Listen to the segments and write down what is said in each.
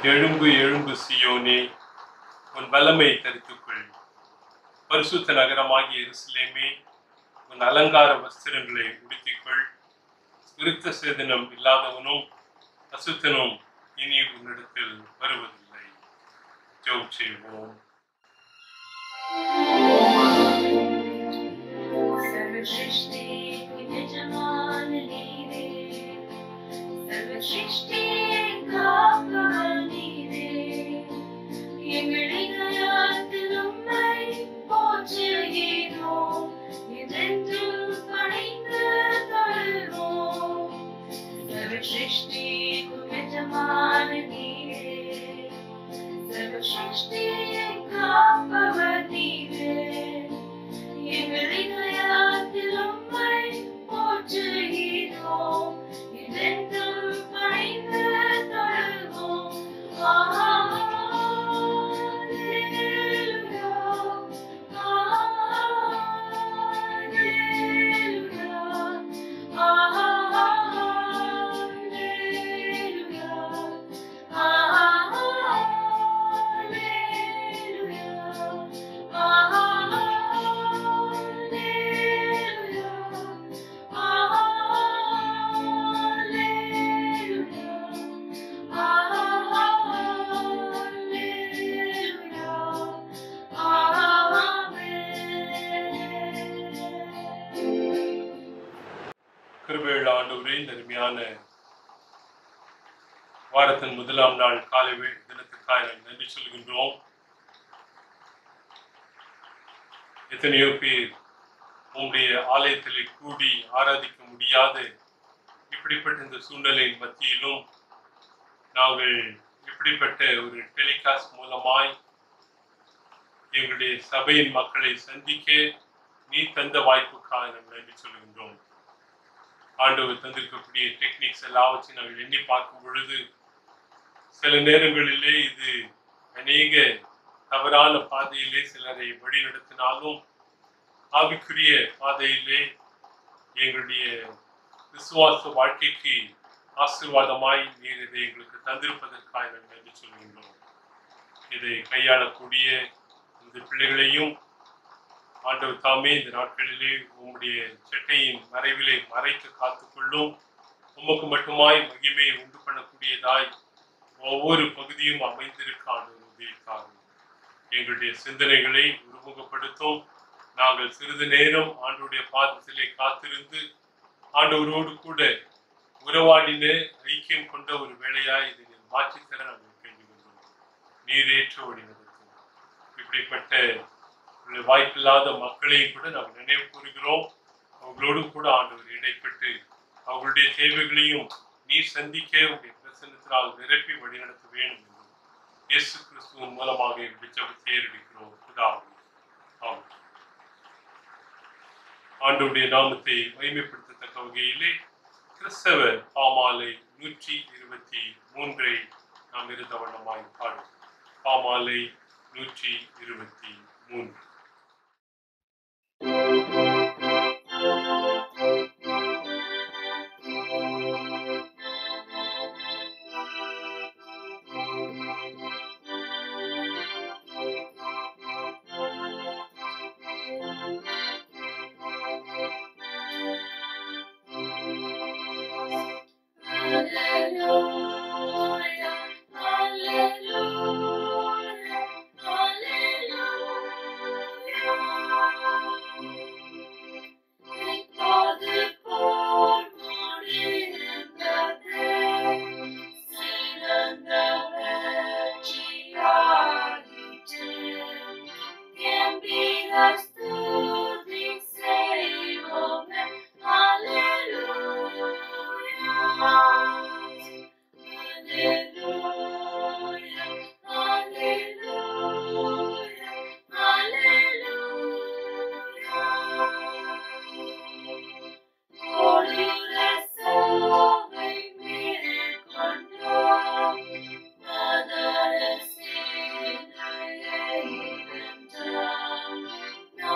எழும்பு எழும்பு சியோனே உன் வல்லமை தரித்துக்கொள் பரிசுத்த நகரமாகிய எருசலேமே உன் அலங்கார வஸ்திரங்களை உடுத்திக்கொள் விருத்த சேதனம் இல்லாதவனும் அசுத்தனும் இனி உன்னிடத்தில் வருவதில்லை ஜெபம் செய்வோம் सर्वसृष्टि यजमान नीरे सर्वसृष्टि காப்பவர் நீரே எங்களின் அயத்தில் உம்மை போற்றுகிறோம் இதென்றும் பணிந்து தொழுவோம் सर्वसृष्टिக்கும் यजमान நீரே सर्वसृष्टिயை காப்பவர் நீரே எங்களின் அயத்தில் உம்மை போற்றுகிறோம் இதென்றும் பணிந்து தொழுவோம் Hallelujah. Hallelujah. Hallelujah. கிருபையுள்ள ஆண்டவரே இந்த அருமையான வாரத்தின் முதலாம் நாள் காலை வே- தினத்துக்காக நாங்கள் நன்றி சொல்கின்றோம் எத்தனையோ பேர் உங்களுடைய ஆலயத்தில் கூடி ஆராதிக்க முடியாத இப்படிப்பட்ட இந்த சூழ்நிலையின் மத்தியிலும் நாங்கள் இப்படிப்பட்ட ஒரு டெலிகாஸ்ட் மூலமாய் எங்களுடைய சபையின் மக்களை சந்திக்க நீ தந்த வாய்ப்புக்காக நாங்கள் நன்றி சொல்கின்றோம் ஆண்டவர் தந்திருக்கக்கூடிய டெக்னிக்ஸ் எல்லாவற்றையும் நாங்கள் எண்ணி பார்க்கும் பொழுது சில நேரங்களிலே இது அநேக தவறான பாதையிலே சிலரை வழிநடத்தினாலும் ஆவிக்குரிய பாதையிலே எங்களுடைய விசுவாச வாழ்க்கைக்கு ஆசீர்வாதமாய் நீர் இதை எங்களுக்கு தந்திருப்பதற்காக நாங்கள் நன்றி சொல்கின்றோம் இதை கையாளக்கூடிய இந்த பிள்ளைகளையும் ஆண்டவர் தாமே இந்த நாட்களிலே உம்முடைய செட்டையின் மறைவிலே மறைத்து காத்துக்கொள்ளும் உமக்கு மட்டுமாய் மகிமையை உண்டு பண்ணக்கூடியதாய் ஒவ்வொரு பகுதியும் அமைந்திருக்க ஆண்டவர் உதவிக்காகும் எங்களுடைய சிந்தனைகளை உருமுகப்படுத்தும் நாங்கள் சிறிது நேரம் ஆண்டவருடைய பாதத்திலே காத்திருந்து ஆண்டவரோடு கூட உறவாடின ஐக்கியம் கொண்ட ஒரு வேலையாய் இதை நீர் மாற்றித்தர நாங்கள் கேட்டுக்கொண்டோம் நீரேற்ற வழி நடத்தும் இப்படிப்பட்ட உள்ள வாய்ப்பில்லாத மக்களையும் கூட நாம் நினைவு கூறுகிறோம் அவங்களோடு கூட ஆண்டவர் இடைப்பட்டு அவர்களுடைய தேவைகளையும் நீர் சந்திக்க உடைய பிரசன்னத்தினால் நிரப்பி வழிநடத்த வேண்டும் என்று இயேசு கிறிஸ்துவின் மூலமாக இப்படி ஜெபத்தை ஏறெடுக்கிறோம் பிதாவே ஆமென் ஆண்டவருடைய நாமத்தை மகிமைப்படுத்தத்தக்க வகையிலே கிறிஸ்தவ பாமாலை நூற்றி இருபத்தி மூன்றை நாம் இருந்த வண்ணமாய் பாடும் பாமாலை நூற்றி இருபத்தி மூன்று Hallelujah, hallelujah, hallelujah. இப்போது போர் முடிந்தது, சிறந்த வெற்றியாயிற்று. கம்பீர ஸ்துதி செய்வோமே, hallelujah. Hallelujah.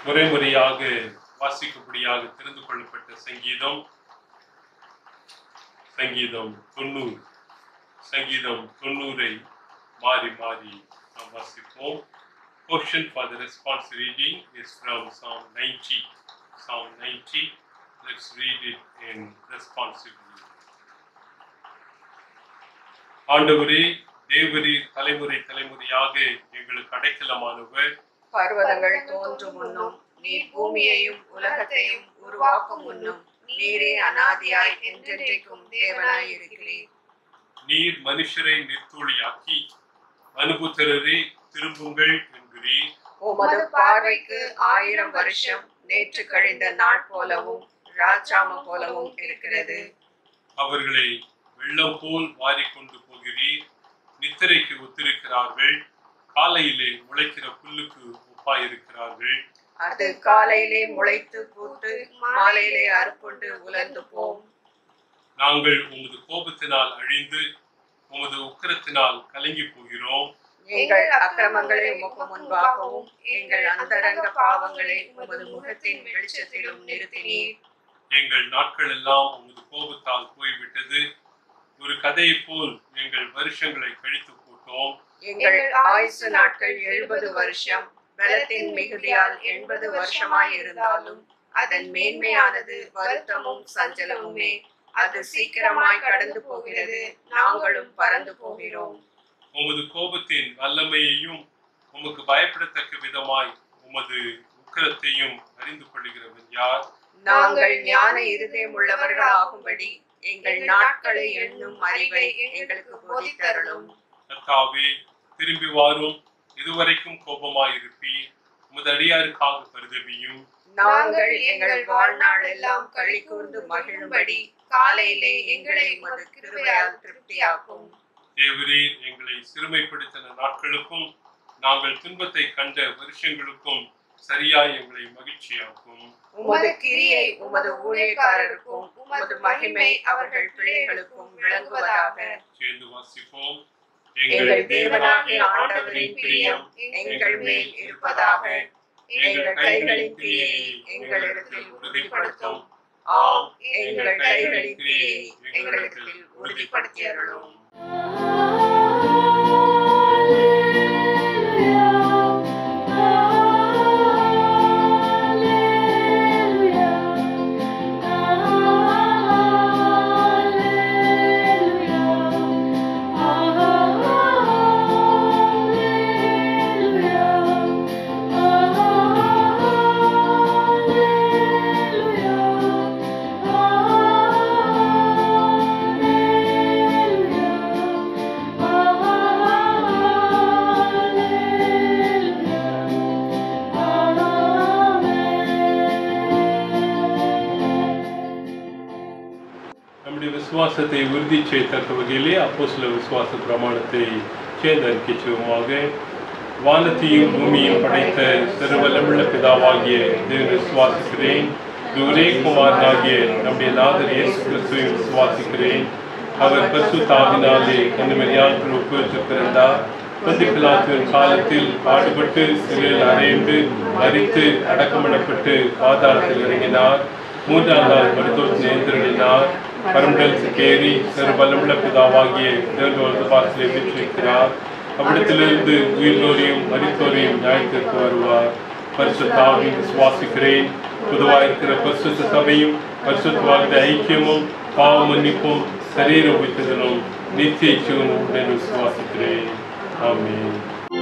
முறை முறையாக வாசிக்கும்படியாக தெரிந்து கொள்ளப்பட்ட சங்கீதம் சங்கீதம் தொண்ணூறு சங்கீதம் தொண்ணூறை மாறி மாறி நாம் வாசிப்போம் Portion for the response reading is from Psalm 90. Psalm 90. Let's read it in responsively. ஆண்டவரே தேவரீர் தலைமுறை தலைமுறையாக எங்களுக்கு அடைக்கலமானவர் பர்வதங்கள் தோன்றும் முன்னும் நீர் பூமியையும் உலகத்தையும் உருவாக்கும் முன்னும் நீரே அனாதியாய் என்றென்றைக்கும் தேவனாய் இருக்கிறீர் நீர் மனுஷரை நிர்த்தூளியாக்கி அனுபுத்திரரே திரும்புங்கள் என்கிறீர் உமது பார்வைக்கு ஆயிரம் வருஷம் நேற்று கழிந்த நாள் போலவும் ராஜாம போலவும் இருக்கிறது அவர்களை வெள்ளம் போல் வாரிக்கொண்டு போகிறீர் நித்திரைக்கு ஒத்திருக்கிறார்கள் காலையிலே முளைக்கிற புல்லுக்கு ஒப்பாயிருக்கிறார்கள் அது காலையிலே முளைத்து பூத்து மாலையிலே அறுப்புண்டு உலர்ந்து போம் நாங்கள் உமது கோபத்தினால் அழிந்து உமது உக்கிரத்தினால் கலங்கி போகிறோம் எங்கள் அக்கிரமங்களை உமக்கு முன்பாகவும் எங்கள் அந்தரங்க பாவங்களை உமது முகத்தின் வெளிச்சத்திலும் நிறுத்தினீர் எங்கள் நாட்கள் எல்லாம் உமது கோபத்தால் போய்விட்டது ஒரு கதையைப் போல் எங்கள் வருஷங்களை கழித்து போட்டோம் எங்கள் ஆயுசு நாட்கள் எழுபது வருஷம் பலத்தின் மிகுதியால் எண்பது வருஷமாய் இருந்தாலும் அதன் மேன்மையானது வருத்தமும் சஞ்சலமுமே அது சீக்கிரமாய் கடந்து போகிறது நாங்களும் பறந்து போகிறோம் உமது கோபத்தின் வல்லமையையும் உமக்கு பயப்படத்தக்க விதமாய் உமது உக்கிரத்தையும் அறிந்து கொள்கிறவன் யார் நாங்கள் ஞான இருதயம் உள்ளவர்களாகும்படி எங்கள் நாட்களை எண்ணும் அறிவை எங்களுக்கு போதித்தருளும் கர்த்தாவே திரும்பி வாரும் இதுவரைக்கும் கோபமாயிருப்பீர் உமது அடியாருக்காக பரிதபியும் நாங்கள் எங்கள் வாழ்நாள் எல்லாம் களி கூர்ந்து மகிழும்படி காலையிலே எங்களை உமது கிருபையால் திருப்தியாக்கும் தேவரீர் எங்களை சிறுமைப்படுத்தின நாட்களுக்கும் நாங்கள் துன்பத்தை கண்ட வருஷங்களுக்கும் சரியாய் எங்களை மகிழ்ச்சியாக்கும் உமது கிரியை உமது ஊழியக்காரருக்கும் உமது மகிமை அவர்கள் பிள்ளைகளுக்கும் விளங்குவதாக சேர்ந்து வாசிப்போம் எங்கள் தேவனாகிய ஆண்டவரின் பிரியம் எங்கள் மேல் இருப்பதாக எங்கள் கைகளின் கிரியை எங்களிடத்தில் உறுதிப்படுத்தும் ஆம் எங்கள் கைகளின் கிரியை எங்களிடத்தில் உறுதிப்படுத்தியருளும் நம்முடைய விசுவாசத்தை உறுதி செய்யத்தக்க வகையிலே அப்போ சில விசுவாச பிரமாணத்தை சேர்ந்தறிக்கை செய்வோமாக வானத்தையும் பூமியையும் படைத்த சர்வலமுள்ள பிதாவாகிய தேவன் விசுவாசிக்கிறேன் ஒரே குமாரனாகிய நம்முடைய நாதர் இயேசு கிறிஸ்துவையும் விசுவாசிக்கிறேன் அவர் பசுத்தாவினாலே கண்ணுமரியால் ஒப்புவித்து பிறந்தார் பந்திப்பிலாத்துவின் காலத்தில் பாடுபட்டு சிறையில் அறைந்து மறித்து அடக்கமிடப்பட்டு பாதாளத்தில் இறங்கினார் மூன்றாம் நாள் மருத்துவத்தில் எழுந்திருளினார் பரம்பல் கேரி சர்வலமுள்ள பிதாவாகிய தேர்ந்து பாசிலே பெற்றிருக்கிறார் அவ்விடத்திலிருந்து உயிர்ந்தோரையும் மரித்தோரையும் நியாயத்திற்கு வருவார் பரிசுத்தாவின் விசுவாசிக்கிறேன் பொதுவாக இருக்கிற பரிசுத்த சபையும் பரிசுத்தவாத ஐக்கியமும் பாவ மன்னிப்பும் சரீர உயிர்த்தலும் நித்திய ஜீவனும் உடன் விசுவாசிக்கிறேன் ஆமென்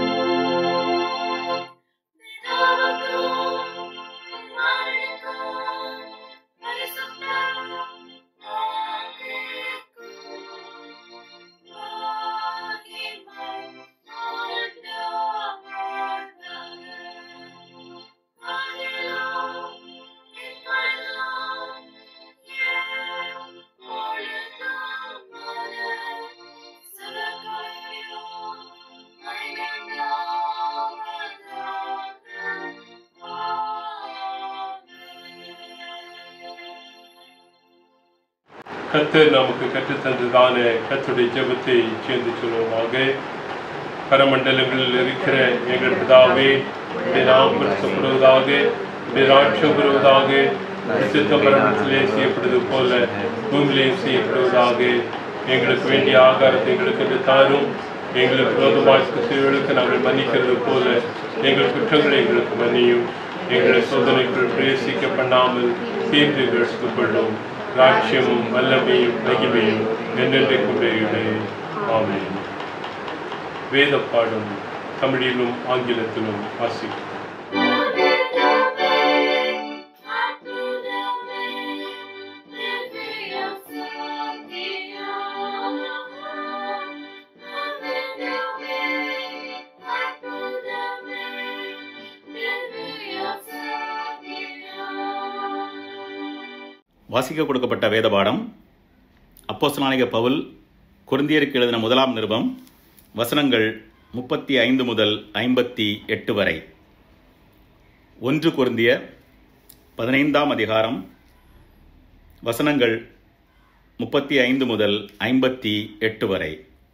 கத்தர் நமக்கு கற்றுத்தந்ததான கத்துடைய ஜெபத்தை சேர்ந்து சொல்லுவோமாக பரமண்டலங்களில் இருக்கிற எங்கள் பிதாவே உடைய நாம் பரிசுப்படுவதாக ராட்சம் வருவதாக சித்த மரணத்திலே செய்யப்படுவது போல பூமியிலே செய்யப்படுவதாக எங்களுக்கு வேண்டிய ஆகாரத்தை எங்களுக்கு என்று தாரும் எங்களுக்கு விரோதமாக செய்வர்களுக்கு நாங்கள் மன்னிக்கிறது போல எங்கள் குற்றங்களை எங்களுக்கு மன்னியும் எங்களை சோதனைக்குள் பிரவேசிக்க பண்ணாமல் தீர்ந்து எடுத்துக்கொள்ளும் ராட்சியமும் வல்லமையும் மகிமையும் என்றென்றைக்கும் பெரியவே ஆமென் வேத பாடம் தமிழிலும் ஆங்கிலத்திலும் வாசிக்கும் வாசிக்க கொடுக்கப்பட்ட வேத பாடம் அப்போஸ்தலனாகிய பவுல் குருந்தியருக்கு எழுதின முதலாம் நிருபம் வசனங்கள் முப்பத்தி ஐந்து முதல் ஐம்பத்தி எட்டு வரை ஒன்று குருந்திய பதினைந்தாம் அதிகாரம் வசனங்கள் முப்பத்தி ஐந்து முதல் ஐம்பத்தி எட்டு வரை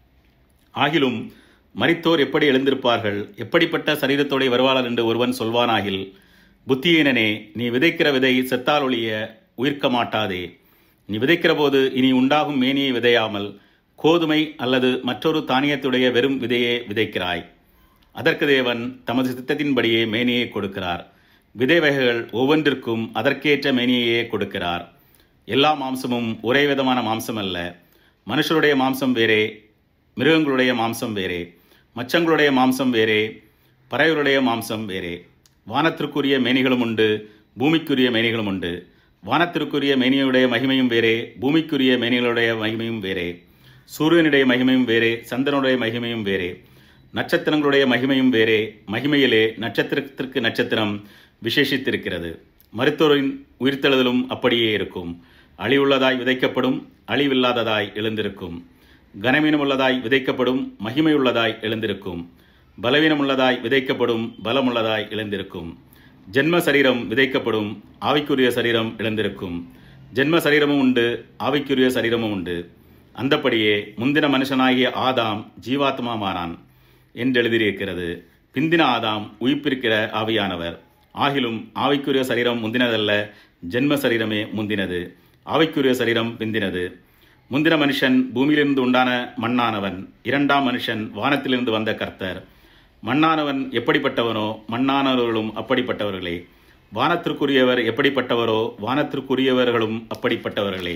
ஆகிலும் மரித்தோர் எப்படி எழுந்திருப்பார்கள் எப்படிப்பட்ட சரீரத்தோടെ வருவாளர் என்று ஒருவன் சொல்வானாகில் புத்தியீனனே நீ விதைக்கிற விதை செத்தால் ஒழிய உயிர்க்க மாட்டாதே நீ விதைக்கிற போது இனி உண்டாகும் மேனியை விதையாமல் கோதுமை அல்லது மற்றொரு தானியத்துடைய வெறும் விதையே விதைக்கிறாய் அதற்கு தேவன் தமது சித்தத்தின்படியே மேனியை கொடுக்கிறார் விதை வகைகள் ஒவ்வொன்றிற்கும் அதற்கேற்ற மேனியையே கொடுக்கிறார் எல்லா மாம்சமும் ஒரே விதமான மாம்சம் அல்ல மனுஷருடைய மாம்சம் வேறே மிருகங்களுடைய மாம்சம் வேறே மச்சங்களுடைய மாம்சம் வேறே பறவைகளுடைய மாம்சம் வேறே வானத்திற்குரிய மேனிகளும் உண்டு பூமிக்குரிய மேனிகளும் உண்டு வானத்திற்குரிய மேனியுடைய மகிமையும் வேறே பூமிக்குரிய மேனிகளுடைய மகிமையும் வேறே சூரியனுடைய மகிமையும் வேறே சந்திரனுடைய மகிமையும் வேறே நட்சத்திரங்களுடைய மகிமையும் வேறே மகிமையிலே நட்சத்திரத்திற்கு நட்சத்திரம் விசேஷித்திருக்கிறது மருத்துவரின் உயிர்த்தெழுதலும் அப்படியே இருக்கும் அழிவுள்ளதாய் விதைக்கப்படும் அழிவில்லாததாய் எழுந்திருக்கும் கனவீனமுள்ளதாய் விதைக்கப்படும் மகிமையுள்ளதாய் எழுந்திருக்கும் பலவீனமுள்ளதாய் விதைக்கப்படும் பலமுள்ளதாய் எழுந்திருக்கும் ஜென்ம சரீரம் விதைக்கப்படும் ஆவிக்குரிய சரீரம் எழுந்திருக்கும் ஜென்ம சரீரமும் உண்டு ஆவிக்குரிய சரீரமும் உண்டு அந்தப்படியே முந்தின மனுஷனாகிய ஆதாம் ஜீவாத்மாவானான் என்று எழுதியிருக்கிறது பிந்தின ஆதாம் உயிர்ப்பிருக்கிற ஆவியானவர் ஆகிலும் ஆவிக்குரிய சரீரம் முந்தினதல்ல ஜென்ம சரீரமே முந்தினது ஆவிக்குரிய சரீரம் பிந்தினது முந்தின மனுஷன் பூமியிலிருந்து உண்டான மண்ணானவன் இரண்டாம் மனுஷன் வானத்திலிருந்து வந்த கர்த்தர் மண்ணானவன் எப்படிப்பட்டவனோ மண்ணானவர்களும் அப்படிப்பட்டவர்களே வானத்திற்குரியவர் எப்படிப்பட்டவரோ வானத்திற்குரியவர்களும் அப்படிப்பட்டவர்களே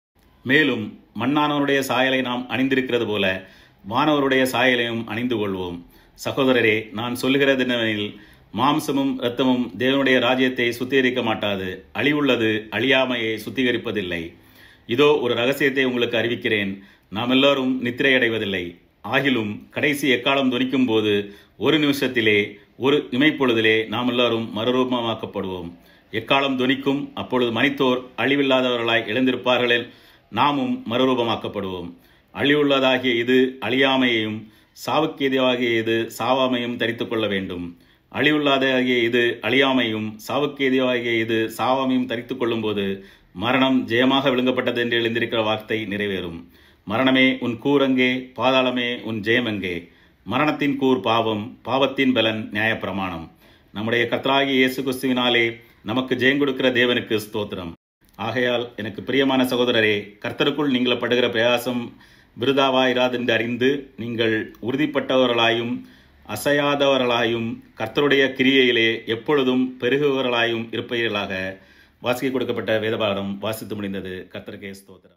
மேலும் மண்ணானவருடைய சாயலை நாம் அணிந்திருக்கிறது போல வானவருடைய சாயலையும் அணிந்து கொள்வோம் சகோதரரே நான் சொல்லுகிறது என்னவெனில் மாம்சமும் இரத்தமும் தேவனுடைய ராஜ்யத்தை சுத்திகரிக்க மாட்டாது அழிவுள்ளது அழியாமையை சுத்திகரிப்பதில்லை இதோ ஒரு ரகசியத்தை உங்களுக்கு அறிவிக்கிறேன் நாம் எல்லாரும் நித்திரையடைவதில்லை ஆகிலும் கடைசி எக்காலம் துணிக்கும் போது ஒரு நிமிஷத்திலே ஒரு இமைப்பொழுதிலே நாம் எல்லாரும் மறுரூபமாக்கப்படுவோம் எக்காலம் துணிக்கும் அப்பொழுது மனித்தோர் அழிவில்லாதவர்களாய் எழுந்திருப்பார்களே நாமும் மறுரூபமாக்கப்படுவோம் அழிவுள்ளதாகிய இது அழியாமையையும் சாவுக்கேதுவாகிய இது சாவாமையும் தரித்து கொள்ள வேண்டும் அழிவுள்ளதாகிய இது அழியாமையும் சாவுக்கேதுவாகிய இது சாவாமையும் தரித்து கொள்ளும்போது மரணம் ஜெயமாக விழுங்கப்பட்டது என்று எழுந்திருக்கிற வார்த்தை நிறைவேறும் மரணமே உன் கூரங்கே பாதாளமே உன் ஜெயமெங்கே மரணத்தின் கூர் பாவம் பாவத்தின் பலன் நியாயப்பிரமாணம் நம்முடைய கர்த்தராகிய இயேசு கிறிஸ்துவினாலே நமக்கு ஜெயம் கொடுக்கிற தேவனுக்கு ஸ்தோத்திரம் ஆகையால் எனக்கு பிரியமான சகோதரரே கர்த்தருக்குள் நீங்கள் படுகிற பிரயாசம் விருதாவாயிராதென்று அறிந்து நீங்கள் உறுதிப்பட்டவர்களாயும் அசையாதவர்களாயும் கர்த்தருடைய கிரியையிலே எப்பொழுதும் பெருகுவர்களாயும் இருப்பீர்களாக வாசிக்க கொடுக்கப்பட்ட வேதபாடம் வாசித்து முடிந்தது கர்த்தருக்கே ஸ்தோத்திரம்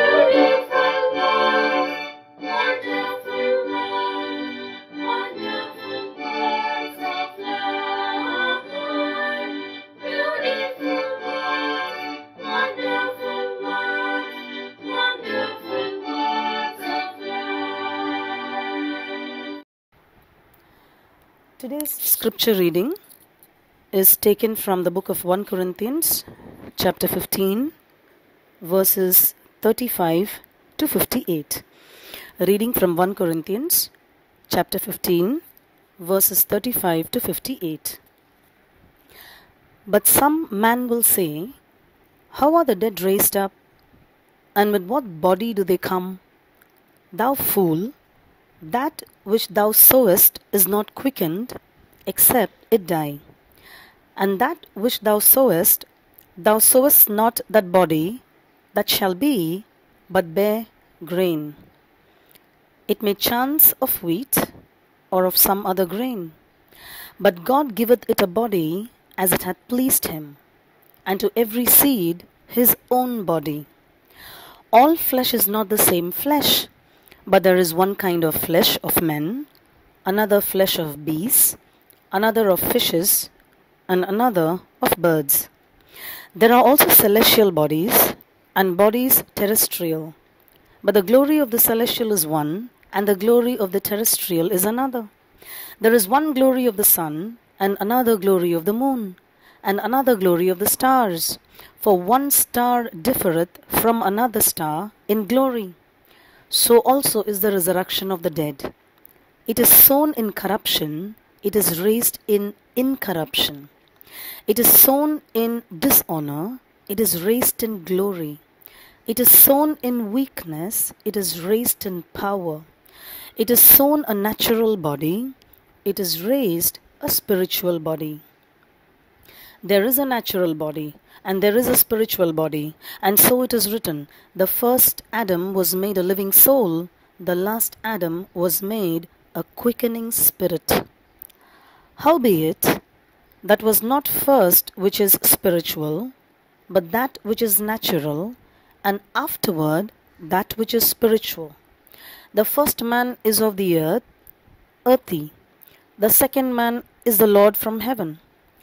Today's scripture reading is taken from the book of 1 Corinthians, chapter 15, verses 35 to 58. A reading from 1 Corinthians, chapter 15, verses 35 to 58. But some man will say, How are the dead raised up? And with what body do they come? Thou fool, that which thou sowest is not quickened, except it die. And that which thou sowest, thou sowest not that body that shall be, but bare grain. It may chance of wheat or of some other grain. But God giveth it a body as it hath pleased him, and to every seed his own body. All flesh is not the same flesh, but there is one kind of flesh of men, another flesh of beasts, another of fishes, and another of birds. There are also celestial bodies and bodies terrestrial. But the glory of the celestial is one, and the glory of the terrestrial is another. There is one glory of the sun, and another glory of the moon, and another glory of the stars. For one star differeth from another star in glory. So also is the resurrection of the dead. It is sown in corruption, it is raised in incorruption. It is sown in dishonor, it is raised in glory. It is sown in weakness, it is raised in power. It is sown a natural body, it is raised a spiritual body. There is a natural body, and there is a spiritual body, and so it is written the first Adam was made a living soul, the last Adam was made a quickening spirit. Howbeit, that was not first which is spiritual, but that which is natural, and afterward that which is spiritual. The first man is of the earth, earthy. The second man is the Lord from heaven.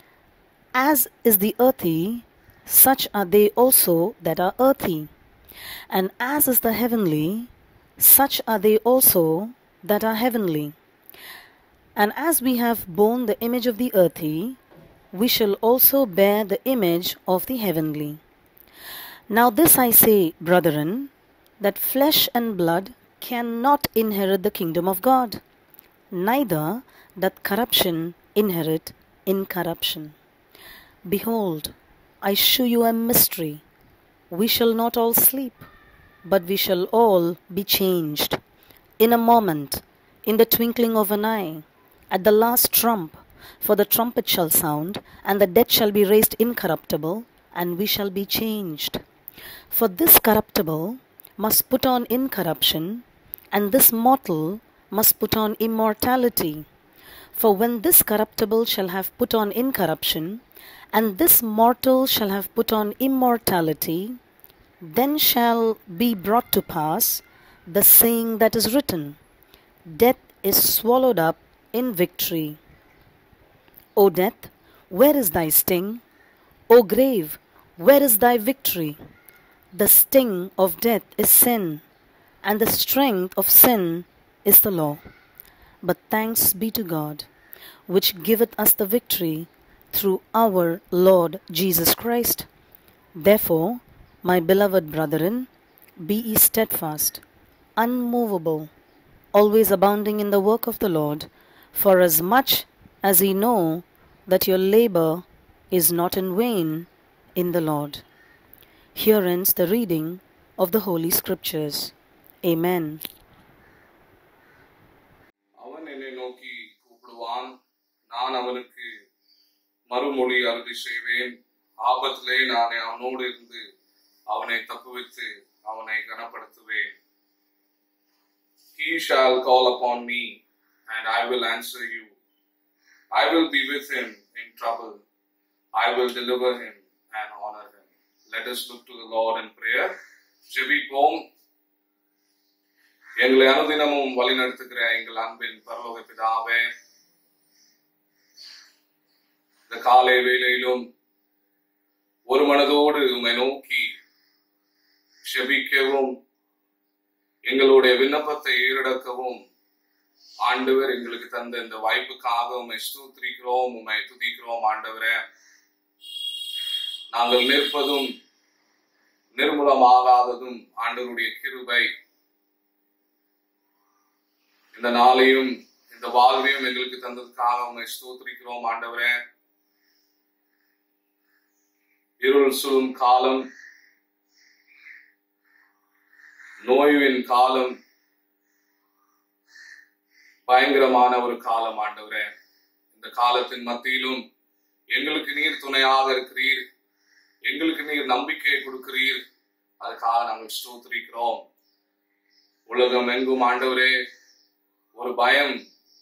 As is the earthy, such are they also that are earthy. And as is the heavenly, such are they also that are heavenly. And as we have borne the image of the earthy, we shall also bear the image of the heavenly. Now, this I say, brethren, that flesh and blood cannot inherit the kingdom of God, neither doth corruption inherit incorruption. Behold, I shew you a mystery. We shall not all sleep, but we shall all be changed. In a moment, in the twinkling of an eye, at the last trump, for the trumpet shall sound, and the dead shall be raised incorruptible, and we shall be changed. For this corruptible must put on incorruption, and this mortal must put on immortality. For when this corruptible shall have put on incorruption, and this mortal shall have put on immortality, then shall be brought to pass the saying that is written Death is swallowed up in victory. O death, where is thy sting? O grave, where is thy victory? The sting of death is sin, and the strength of sin is the law. But thanks be to God, which giveth us the victory through our Lord Jesus Christ. Therefore, my beloved brethren, be ye steadfast, unmovable, always abounding in the work of the Lord, for as much as ye know that your labor is not in vain in the Lord. Here ends the reading of the Holy Scriptures. Amen. அவன் என்னை நோக்கி கூப்பிடுவான் நான் அவனுக்கு மறுமொழி அறுதி செய்வேன் ஆபத்திலே நான் அவனோடு இருந்து அவனை தப்புவித்து அவனை கனப்படுத்துவேன் He shall call upon me, and I will answer you. I will be with him in trouble. I will deliver him and honor him. Let us look to the Lord in prayer. ஜெபிப்போம் எங்களை அனுதினமும் வழிநடத்துகிற எங்கள் அன்பின் பரலோக பிதாவே இந்த காலை வேளையிலும் ஒரு மனதோடு உம்மை நோக்கி செபிக்கவும் எங்களுடைய விண்ணப்பத்தை ஈரடக்கவும் ஆண்டவர் எங்களுக்கு தந்த இந்த வாய்ப்புக்காக உம்மை ஸ்தூத்திரிக்கிறோம் உம்மை துதிக்கிறோம் ஆண்டவரே நாங்கள் நிற்பதும் நிர்மூலமாகாததும் ஆண்டவருடைய கிருபை இந்த நாளையும் இந்த வாழ்வையும் எங்களுக்கு தந்ததுக்காக உண்மை ஸ்தோத்திரிக்கிறோம் ஆண்டவரே இருள் சுழும் காலம் நோயின் காலம் பயங்கரமான ஒரு காலம் ஆண்டவரே இந்த காலத்தின் மத்தியிலும் எங்களுக்கு நீர் துணையாக இருக்கிறீர் எங்களுக்கு நீர் நம்பிக்கை கொடுக்கிறீர் அதுக்காக நாங்கள் ஸ்தோத்திரிக்கிறோம் உலகம் எங்கும் ஆண்டவரே ஒரு பயம்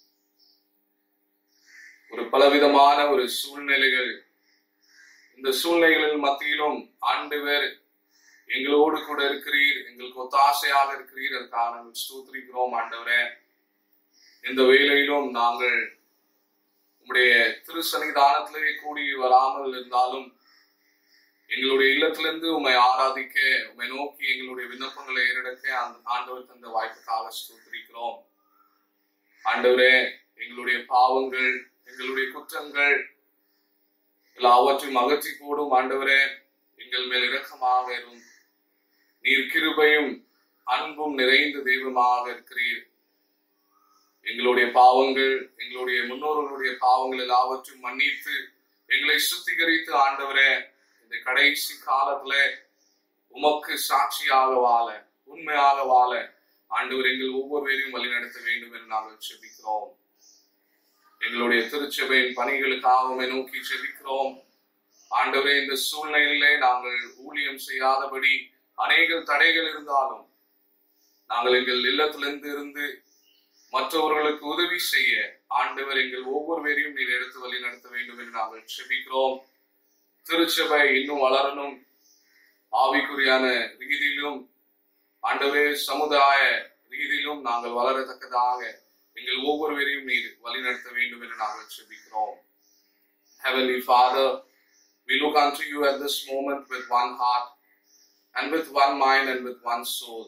ஒரு பலவிதமான ஒரு சூழ்நிலைகள் இந்த சூழ்நிலைகளின் மத்தியிலும் ஆண்டவர் எங்களோடு கூட இருக்கிறீர் எங்களுக்கு ஒத்தாசையாக இருக்கிறீர் அதுக்காக நாங்கள் ஸ்தோத்திரிக்கிறோம் ஆண்டவரே இந்த வேளையிலும் நாங்கள் உம்முடைய திரு சன்னிதானத்திலே கூடி வராமல் இருந்தாலும் எங்களுடைய இல்லத்திலிருந்து உம்மை ஆராதிக்க உம்மை நோக்கி எங்களுடைய விண்ணப்பங்களை ஏறெடுக்க அந்த ஆண்டவர் தந்த வாய்ப்புக்காக ஸ்தோத்திரிக்கிறோம் ஆண்டவரே எங்களுடைய பாவங்கள் எங்களுடைய குற்றங்கள் எல்லாவற்றையும் அகற்றி போடும் ஆண்டவரே எங்கள் மேல் இரக்கமாக இரும் நீர் கிருபையும் அன்பும் நிறைந்த தெய்வமாக இருக்கிறீர் எங்களுடைய பாவங்கள் எங்களுடைய முன்னோர்களுடைய பாவங்கள் எல்லாவற்றையும் மன்னித்து எங்களை சுத்திகரித்து ஆண்டவரே இந்த கடைசி காலத்துல உமக்கு சாட்சியாக வாழ உண்மையாக வாழ ஆண்டவர் எங்கள் ஒவ்வொருவரையும் வழிநடத்த வேண்டும் என்று நாங்கள் செபிக்கிறோம் எங்களுடைய திருச்சபையின் பணிகளுக்காக உம்மை நோக்கி செபிக்கிறோம் ஆண்டவரே இந்த சூழ்நிலையிலே நாங்கள் ஊழியம் செய்யாதபடி அநேக தடைகள் இருந்தாலும் நாங்கள் எங்கள் இல்லத்திலிருந்து இருந்து மற்றவர்களுக்கு உதவி செய்ய ஆண்டவர் எங்கள் ஒவ்வொருவரையும் நீர் எடுத்து வழி நடத்த வேண்டும் என்று நாங்கள் செபிக்கிறோம் திருச்சபை இன்னும் வளரணும் ஆவிக்குரியான ரீதியிலும் ஆண்டவே சமுதாய ரீதியிலும் நாங்கள் வளரத்தக்கதாக எங்கள் ஒவ்வொருவரையும் நீர் வழிநடத்த வேண்டும் என்று நாங்கள் செபிக்கிறோம் Heavenly Father, we look unto you at this moment with one heart and with one mind and with one soul.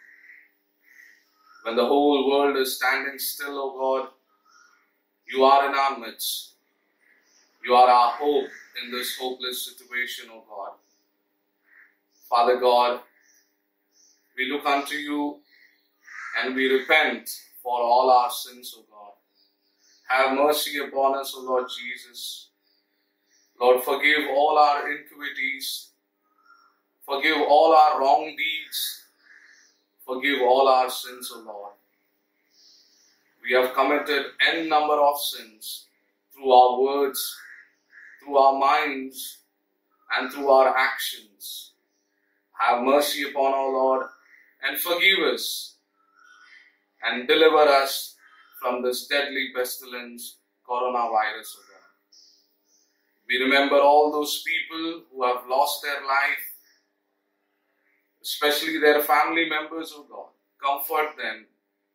When the whole world is standing still, O God, you are in our midst. You are our hope in this hopeless situation, O God. Father God, we look unto you and we repent for all our sins, O God. Have mercy upon us, O Lord Jesus. Lord, forgive all our iniquities. Forgive all our wrong deeds. Forgive all our sins, O Lord. We have committed n number of sins through our words, through our minds, and through our actions. Have mercy upon our Lord and forgive us and deliver us from this deadly pestilence, coronavirus, O God. We remember all those people who have lost their life, especially their family members, O God. Comfort them.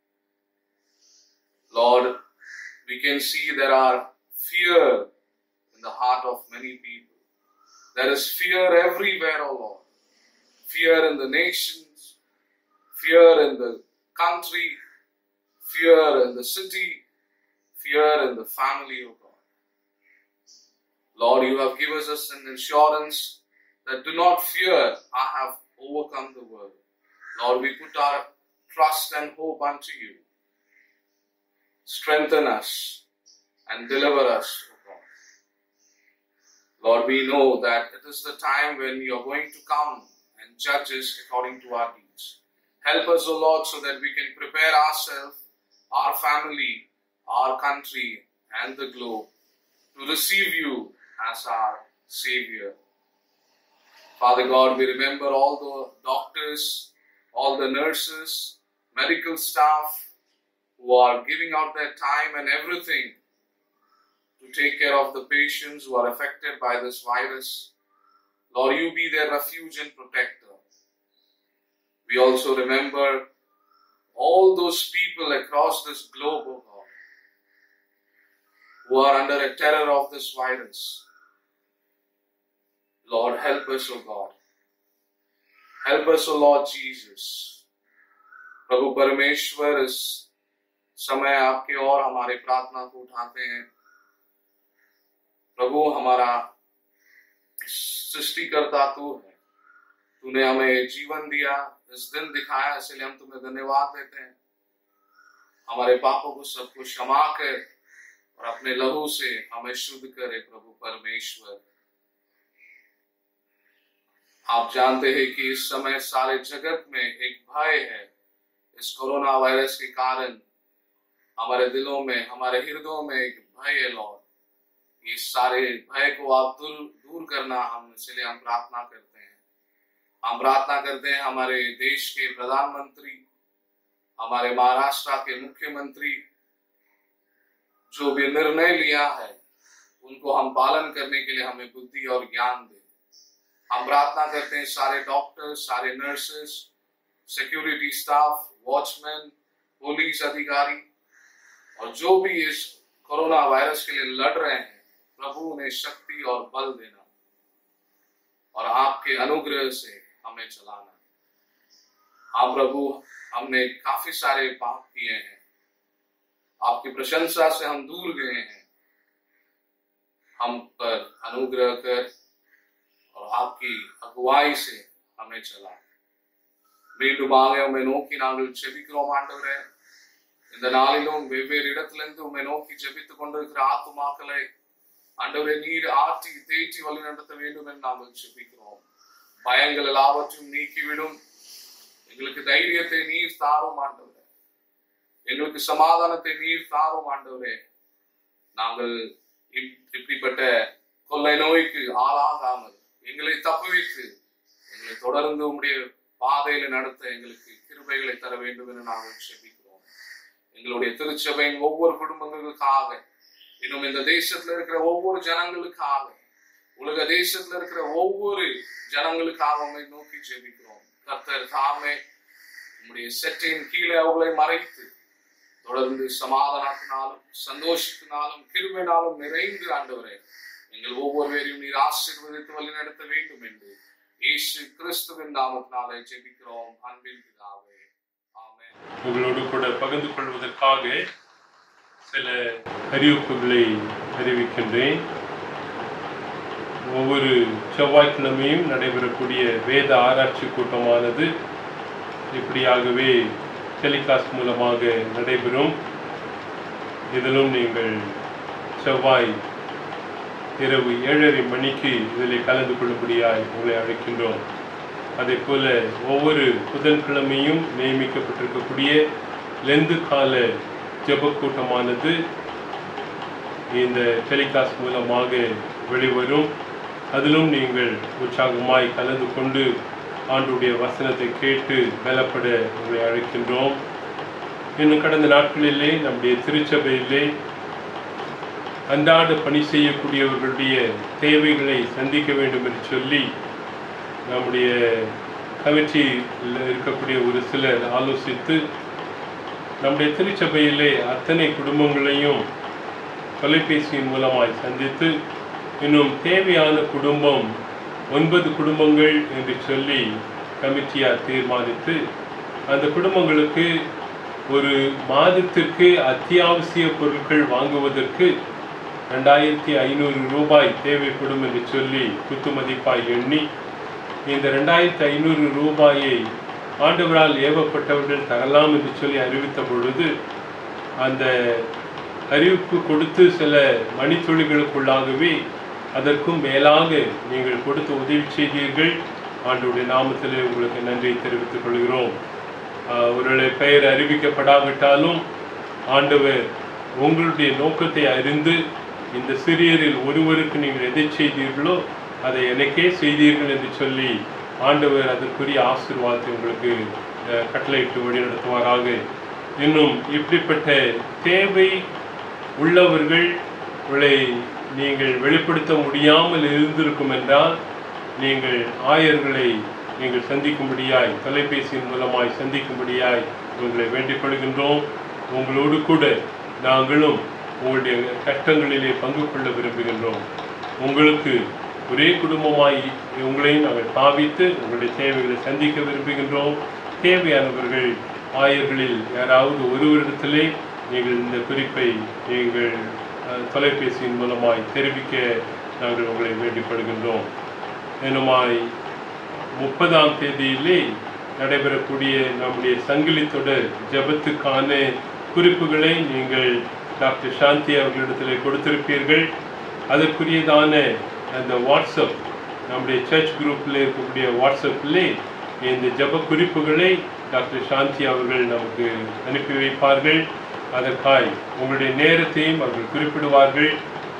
Lord, we can see there are fear in the heart of many people. There is fear everywhere, O Lord. Fear in the nations, fear in the country, fear in the city, fear in the family, O God. Lord, you have given us an assurance that do not fear, I have overcome the world. Lord, we put our trust and hope unto you. Strengthen us and deliver us, O God. Lord, we know that it is the time when you are going to come and judge us according to our deeds. Help us, O Lord, so that we can prepare ourselves, our family, our country, and the globe to receive you as our Savior. Father God, we remember all the doctors, all the nurses, medical staff who are giving out their time and everything to take care of the patients who are affected by this virus. Lord, you be their refuge and protector. We also remember all those people across this globe, oh God, who are under a terror of this virus. Lord, help us, O God. Help us, O Lord Jesus. प्रभु परमेश्वर इस समय आपके और हमारे प्रार्थना को उठाते हैं प्रभु हमारा सृष्टिकर्ता तू है तूने हमें जीवन दिया इस दिन दिखाया इसलिए हम तुम्हें धन्यवाद देते हैं हमारे पापों को सबको क्षमा कर और अपने लहू से हमें शुद्ध करे प्रभु परमेश्वर आप जानते हैं कि इस समय सारे जगत में एक भय है इस कोरोना वायरस के कारण हमारे दिलों में हमारे हृदयों में एक भय है लॉर्ड ये सारे भय को आप दूर दूर करना हम इसलिए हम प्रार्थना करते हैं हम प्रार्थना करते हैं हमारे देश के प्रधानमंत्री हमारे महाराष्ट्र के मुख्यमंत्री जो भी निर्णय लिया है उनको हम पालन करने के लिए हमें बुद्धि और ज्ञान दे हम प्रार्थना करते हैं सारे डॉक्टर्स सारे nurses security staff watchman police अधिकारी और जो भी इस कोरोना वायरस के लिए लड़ रहे हैं प्रभु उन्हें शक्ति और बल देना और आपके अनुग्रह से हमें चलाना हाँ प्रभु हमने काफी सारे पाप किए हैं आपकी प्रशंसा से हम दूर गए हैं हम पर अनुग्रह कर और आपकी अगुवाई से हमें चला மீண்டும் ஆக உம்மை நோக்கி நாங்கள் ஜெபிக்கிறோம் ஆண்டவரே இந்த நாளிலும் வெவ்வேறு இடத்திலிருந்து உம்மை நோக்கி ஜெபித்துக் கொண்டிருக்கிற ஆத்துமாக்களை ஆண்டவரே நீர் ஆற்றி தேற்றி வழி நடத்த வேண்டும் என்று நாங்கள் ஜெபிக்கிறோம் பயங்கள் எல்லாவற்றையும் நீக்கிவிடும் எங்களுக்கு தைரியத்தை நீர் தாரும் ஆண்டவரே எங்களுக்கு சமாதானத்தை நீர் தாரும் ஆண்டவரே நாங்கள் இப்- இப்படிப்பட்ட கொள்ளை நோய்க்கு ஆளாகாமல் எங்களை தப்புவித்து எங்களை தொடர்ந்து உம்முடைய பாதையில நடத்த எங்களுக்கு கிருபைகளை தர வேண்டும் என்று நாங்கள் செபிக்கிறோம் எங்களுடைய திருச்சபையின் ஒவ்வொரு குடும்பங்களுக்காக இன்னும் இந்த தேசத்துல இருக்கிற ஒவ்வொரு ஜனங்களுக்காக உலக தேசத்துல இருக்கிற ஒவ்வொரு ஜனங்களுக்காக உம்மை நோக்கி ஜெபிக்கிறோம் கர்த்தர் தாமே உம்முடைய செற்றின் கீழே அவர்களை மறைத்து தொடர்ந்து சமாதானத்தினாலும் சந்தோஷத்தினாலும் கிருபையினாலும் நிறைந்து ஆண்டவரே எங்கள் ஒவ்வொருவரையும் நீர் ஆசீர்வதித்து வழி நடத்த வேண்டும் என்று இயேசு கிறிஸ்துவின் நாமத்தினாலே ஜெபிக்கிறோம் அன்பின் பிதாவே ஆமென் உங்களோடு கூட பகிர்ந்து கொள்வதற்காக சில அறிவிப்புகளை அறிவிக்கின்றேன் ஒவ்வொரு செவ்வாய்க்கிழமையும் நடைபெறக்கூடிய வேத ஆராய்ச்சி கூட்டமானது இப்படியாகவே டெலிகாஸ்ட் மூலமாக நடைபெறும் இதிலும் நீங்கள் செவ்வாய் இரவு ஏழரை மணிக்கு இதில் கலந்து கொள்ளும்படியாய் உங்களை அழைக்கின்றோம் அதே போல ஒவ்வொரு புதன்கிழமையும் நியமிக்கப்பட்டிருக்கக்கூடிய லெந்து கால ஜெப கூட்டமானது இந்த டெலிகாஸ்ட் மூலமாக வெளிவரும் அதிலும் நீங்கள் உற்சாகமாய் கலந்து கொண்டு ஆண்டுடைய வசனத்தை கேட்டு பலப்பட உங்களை அழைக்கின்றோம் இன்னும் கடந்த நாட்களிலே நம்முடைய திருச்சபையிலே அன்றாட பணி செய்யக்கூடியவர்களுடைய தேவைகளை சந்திக்க வேண்டும் என்று சொல்லி நம்முடைய கமிட்டியில் இருக்கக்கூடிய ஒரு சிலர் ஆலோசித்து நம்முடைய திருச்சபையிலே அத்தனை குடும்பங்களையும் தொலைபேசியின் மூலமாய் சந்தித்து இன்னும் தேவையான குடும்பம் ஒன்பது குடும்பங்கள் என்று சொல்லி கமிட்டியார் தீர்மானித்து அந்த குடும்பங்களுக்கு ஒரு மாதத்திற்கு அத்தியாவசிய பொருட்கள் வாங்குவதற்கு ரெண்டாயிரத்தி ஐநூறு ரூபாய் தேவைப்படும் என்று சொல்லி குத்து மதிப்பாய் எண்ணி இந்த ரெண்டாயிரத்தி ஐநூறு ரூபாயை ஆண்டவரால் ஏவப்பட்டவர்கள் தரலாம் என்று சொல்லி அறிவித்த பொழுது அந்த அறிவிப்பு கொடுத்து சில மணித்துளிகளுக்குள்ளாகவே அதற்கும் மேலாக நீங்கள் கொடுத்து உதவி செய்தீர்கள் ஆண்டுடைய நாமத்திலே உங்களுக்கு நன்றியை தெரிவித்துக் கொள்கிறோம் ஆஹ் ஒருவேளை பெயர் அறிவிக்கப்படாவிட்டாலும் ஆண்டவர் உங்களுடைய நோக்கத்தை அறிந்து இந்த சிறியரில் ஒருவருக்கு நீங்கள் எதை செய்தீர்களோ அதை எனக்கே செய்தீர்கள் என்று சொல்லி ஆண்டவர் அதற்குரிய ஆசீர்வாதத்தை உங்களுக்கு அஹ், கட்டளையிட்டு வழிநடத்துவாராக இன்னும் இப்படிப்பட்ட தேவை உள்ளவர்கள் உங்களை நீங்கள் வெளிப்படுத்த முடியாமல் இருந்திருக்கும் என்றால் நீங்கள் ஆயர்களை நீங்கள் சந்திக்கும்படியாய் தொலைபேசியின் மூலமாய் சந்திக்கும்படியாய் உங்களை வேண்டிக் கொள்கின்றோம் உங்களோடு கூட நாங்களும் உங்களுடைய கஷ்டங்களிலே பங்கு கொள்ள விரும்புகின்றோம் உங்களுக்கு ஒரே குடும்பமாய் உங்களையும் நாங்கள் பாவித்து உங்களுடைய தேவைகளை சந்திக்க விரும்புகின்றோம் தேவையானவர்கள் ஆயர்களில் யாராவது ஒருவரிடத்திலே நீங்கள் இந்த குறிப்பை நீங்கள் அஹ், தொலைபேசியின் மூலமாய் தெரிவிக்க நாங்கள் உங்களை வேண்டிப்படுகின்றோம் என்னுமாய் முப்பதாம் தேதியிலே நடைபெறக்கூடிய நம்முடைய சங்கிலி தொடர் ஜெபத்துக்கான குறிப்புகளை நீங்கள் டாக்டர் சாந்தி அவர்களிடத்தில் கொடுத்திருப்பீர்கள் அதற்குரியதான அந்த வாட்ஸ்அப் நம்முடைய சர்ச் குரூப்பில் இருக்கக்கூடிய வாட்ஸ்அப்பிலே இந்த ஜெப குறிப்புகளை டாக்டர் சாந்தி அவர்கள் நமக்கு அனுப்பி வைப்பார்கள் அதற்காய் உங்களுடைய நேரத்தையும் அவர்கள் குறிப்பிடுவார்கள்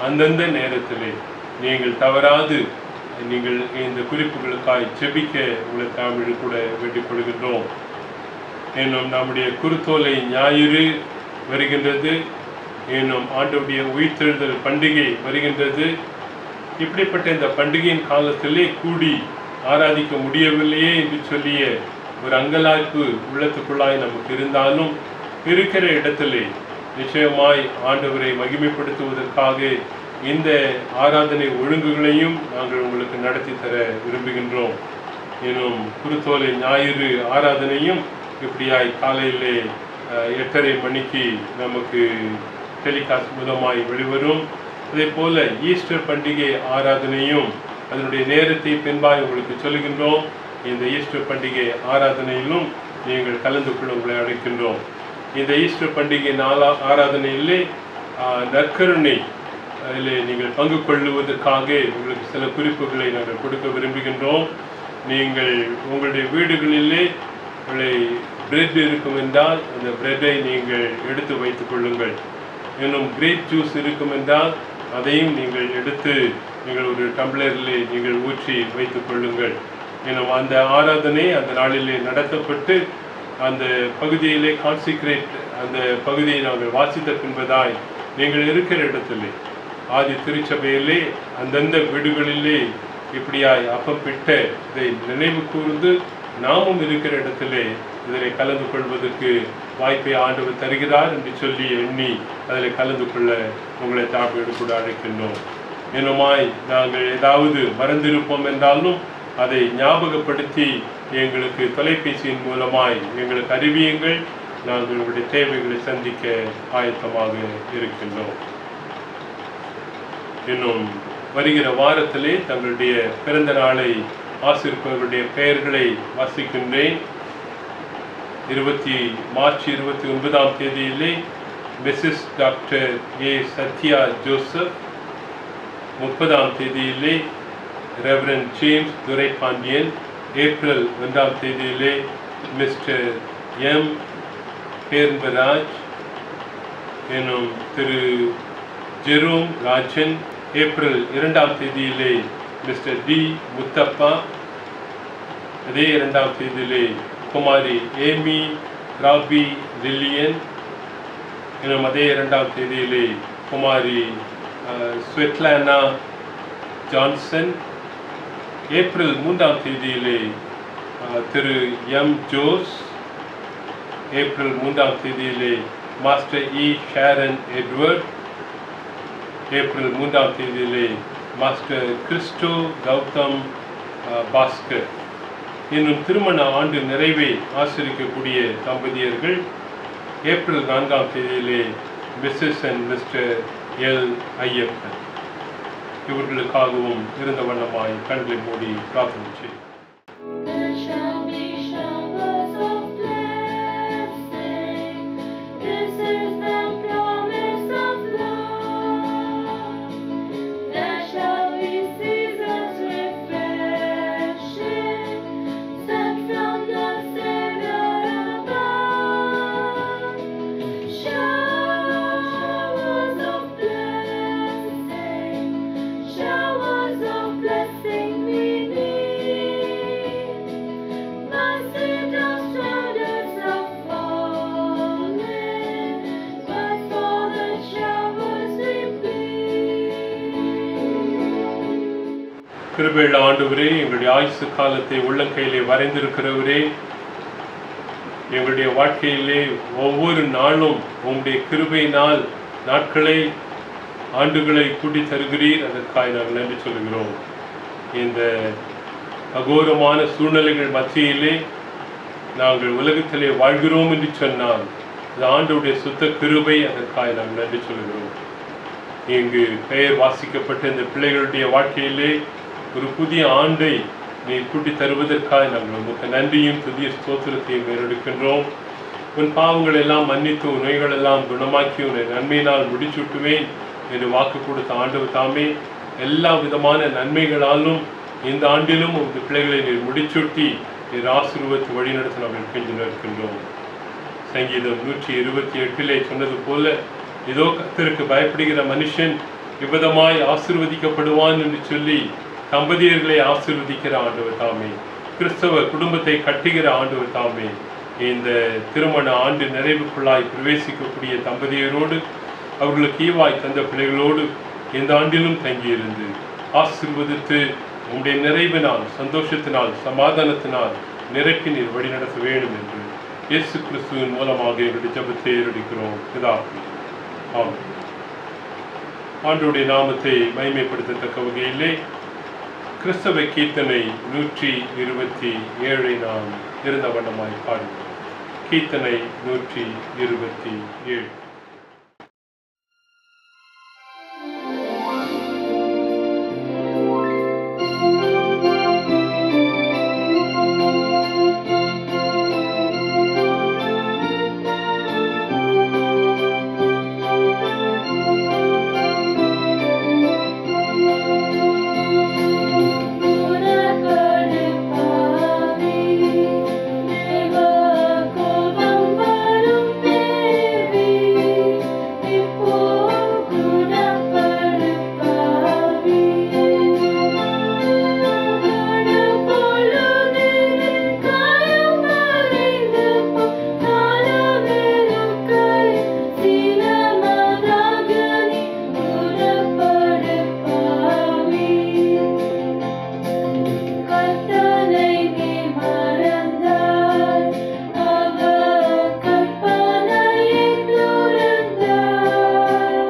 அந்தந்த நேரத்திலே நீங்கள் தவறாது நீங்கள் இந்த குறிப்புகளுக்காய் செபிக்க உங்களை தமிழ் கூட வேண்டிக் கொள்கின்றோம் இன்னும் நம்முடைய குருத்தோலை ஞாயிறு வருகின்றது இன்னும் ஆண்டவுடைய உயிர்த்தெழுதல் பண்டிகை வருகின்றது இப்படிப்பட்ட இந்த பண்டிகையின் காலத்திலே கூடி ஆராதிக்க முடியவில்லையே என்று சொல்லிய ஒரு அங்கலாய்ப்பு உள்ளத்துக்குள்ளாய் நமக்கு இருந்தாலும் இருக்கிற இடத்திலே நிச்சயமாய் ஆண்டவரை மகிமைப்படுத்துவதற்காக இந்த ஆராதனை ஒழுங்குகளையும் நாங்கள் உங்களுக்கு நடத்தி தர விரும்புகின்றோம் எனும் குருத்தோலை ஞாயிறு ஆராதனையும் இப்படியாய் காலையிலே அஹ், எட்டரை மணிக்கு நமக்கு டெலிகாஸ்ட் மூலமாய் வெளிவரும் அதே போல ஈஸ்டர் பண்டிகை ஆராதனையும் அதனுடைய நேரத்தை பின்பாய் உங்களுக்கு சொல்லுகின்றோம் இந்த ஈஸ்டர் பண்டிகை ஆராதனையிலும் நீங்கள் கலந்து கொள்ள உங்களை அழைக்கின்றோம் இந்த ஈஸ்டர் பண்டிகை நாளா ஆராதனையிலே ஆஹ், நற்கருணை அதிலே நீங்கள் பங்கு கொள்ளுவதற்காக உங்களுக்கு சில குறிப்புகளை நாங்கள் கொடுக்க விரும்புகின்றோம் நீங்கள் உங்களுடைய வீடுகளிலே உங்களை பிரெட் இருக்கும் என்றால் அந்த பிரெட்டை நீங்கள் எடுத்து வைத்துக் கொள்ளுங்கள் இன்னும் கிரேப் ஜூஸ் இருக்கும் என்றால் அதையும் நீங்கள் எடுத்து நீங்கள் ஒரு டம்ளரிலே நீங்கள் ஊற்றி வைத்துக் கொள்ளுங்கள் இன்னும் அந்த ஆராதனை அந்த நாளிலே நடத்தப்பட்டு அந்த பகுதியிலே கான்சிக்ரேட் அந்த பகுதியை நாங்கள் வாசித்த பின்பதாய் நீங்கள் இருக்கிற இடத்திலே ஆதி திருச்சபையிலே அந்தந்த வீடுகளிலே இப்படியாய் அப்பப்பிட்ட இதை நினைவு கூர்ந்து நாமும் இருக்கிற இடத்திலே இதில் கலந்து கொள்வதற்கு வாய்ப்பை ஆண்டவர் தருகிறார் என்று சொல்லி எண்ணி அதில் கலந்து கொள்ள உங்களை தாழ்மையோடு கூட அழைக்கின்றோம் இன்னுமாய் நாங்கள் ஏதாவது மறந்திருப்போம் என்றாலும் அதை ஞாபகப்படுத்தி எங்களுக்கு தொலைபேசியின் மூலமாய் எங்களுக்கு அறிவியுங்கள் நாங்கள் உங்களுடைய தேவைகளை சந்திக்க ஆயத்தமாக இருக்கின்றோம் இன்னும் வருகிற வாரத்திலே தங்களுடைய பிறந்த நாளை ஆசிரியர்களுடைய பெயர்களை வாசிக்கின்றேன் இருபத்தி மார்ச் இருபத்தி ஒன்பதாம் தேதியிலே Mrs doctor A Sathya Joseph முப்பதாம் தேதியிலே ரெவரன் ஜேம்ஸ் துரைபாண்டியன் ஏப்ரல் ஒன்றாம் தேதியிலே மிஸ்டர் எம் பேர்பராஜ் எனும் திரு ஜெரோம் ராஜன் ஏப்ரல் இரண்டாம் தேதியிலே மிஸ்டர் டி முத்தப்பா அதே இரண்டாம் தேதியிலே குமாரி ஏமி ராபி லில்லியன் இன்னும் அதே இரண்டாம் தேதியிலே குமாரி அஹ், ஸ்வெட்லானா ஜான்சன் ஏப்ரல் மூன்றாம் தேதியிலே அஹ், திரு எம் ஜோஸ் ஏப்ரல் மூன்றாம் தேதியிலே master E Sharon Edward April மூன்றாம் தேதியிலே மாஸ்டர் கிறிஸ்டோ கௌதம் அஹ், பாஸ்கர் என்னும் திருமண ஆண்டு நிறைவை ஆசிரிக்கக்கூடிய தம்பதியர்கள் ஏப்ரல் நான்காம் தேதியிலே Mrs and Mr L Ayyappan இவர்களுக்காகவும் இருந்த வண்ணமாய் கண்களை மூடி பிரார்த்தனை செய்யும் There shall be showers of blessing. This is the promise of love. There shall be seasons refreshing, sent from the Savior above. Showers of blessing, showers of blessing we need. Mercy does standards are falling, but for the showers we plead. கிருபையுள்ள ஆண்டவரே எங்களுடைய ஆயுசு காலத்தை உள்ளங்கையிலே வரைந்திருக்கிறவரே எங்களுடைய வாழ்க்கையிலே ஒவ்வொரு நாளும் உங்களுடைய கிருபையினால் நாட்களை ஆண்டுகளை கூட்டி தருகிறீர் அதற்காக நாங்கள் நன்றி சொல்கிறோம் இந்த அகோரமான சூழ்நிலைகள் மத்தியிலே நாங்கள் உலகத்திலே வாழ்கிறோம் என்று சொன்னால் அது ஆண்டவருடைய சுத்த கிருபை அதற்காக நாங்கள் நன்றி சொல்கிறோம் இங்கு பெயர் வாசிக்கப்பட்ட இந்த பிள்ளைகளுடைய வாழ்க்கையிலே ஒரு புதிய ஆண்டை நீர் கூட்டி தருவதற்காக நாங்கள் உமக்கு நன்றியும் புதிய ஸ்தோத்திரத்தையும் மேலெடுக்கின்றோம் உன் பாவங்கள் எல்லாம் மன்னித்து உன் நோய்கள் எல்லாம் குணமாக்கி உன்னை நன்மையினால் முடிச்சுட்டுவேன் என்று வாக்கு கொடுத்த ஆண்டவர் தாமே எல்லா விதமான நன்மைகளாலும் இந்த ஆண்டிலும் உங்கள் பிள்ளைகளை நீர் முடிச்சுட்டி நீர் ஆசீர்வத்து வழிநடத்த நாங்கள் கெஞ்சி நிற்கின்றோம் சங்கீதம் நூற்றி இருபத்தி எட்டிலே சொன்னது போல இதோ கர்த்தருக்கு பயப்படுகிற மனுஷன் இவ்விதமாய் ஆசீர்வதிக்கப்படுவான் என்று சொல்லி தம்பதியர்களை ஆசீர்வதிக்கிற ஆண்டவர் தாமே கிறிஸ்தவ குடும்பத்தை கட்டுகிற ஆண்டவர் தாமே இந்த திருமண ஆண்டு நிறைவுக்குள்ளாய் பிரவேசிக்கக்கூடிய தம்பதியரோடு அவர்களுக்கு ஈவாய் தந்த பிள்ளைகளோடு இந்த ஆண்டிலும் தங்கியிருந்து ஆசீர்வதித்து உம்முடைய நிறைவினால் சந்தோஷத்தினால் சமாதானத்தினால் நிரப்பி நீர் வழிநடத்த வேண்டும் என்று இயேசு கிறிஸ்துவின் மூலமாக எங்களுடைய ஜபத்தை ஏறடிக்கிறோம் பிதாவே ஆமென் ஆண்டுடைய நாமத்தை மகிமைப்படுத்தத்தக்க வகையிலே கிறிஸ்தவ கீர்த்தனை நூற்றி இருபத்தி ஏழை நாம் இருந்த வண்ணமாய் பாடுவோம் கீர்த்தனை நூற்றி இருபத்தி ஏழு கட்டளை நீ மறந்தாய் அவர் கற்பனையை துறந்தாய்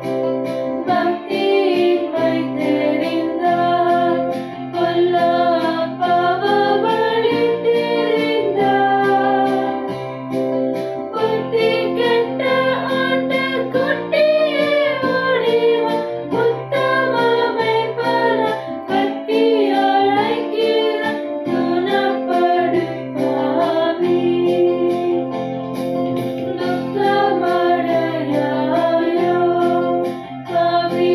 பக்தியின்மை தெரிந்தாய் பொல்லாப்பவ வழி தெரிந்தாய் புத்தி கெட்ட ஆட்டுக்குட்டியே ஓடிவா உத்தமமை பல கத்தியால் அழைக்கிற குணப்படு பாவி துக்கமடையாயோ பாவி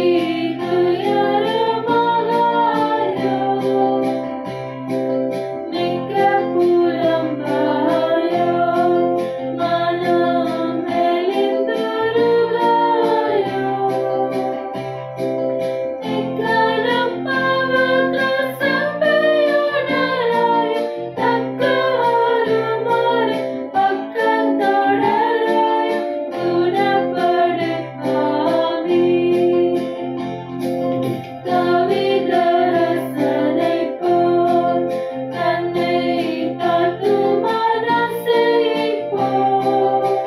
துயரமாகாயோ மிக்க புலம்பாயோ மனம் மெலிந்துருகாயோ நிக்கலம் பவக சம்பையுடராய் தக்காருமாறி பக்கத்தொடராய் குணப்படு பாவி கவிதரசனை போல் தன்னை தாழ்த்தும் மனசைப் போல்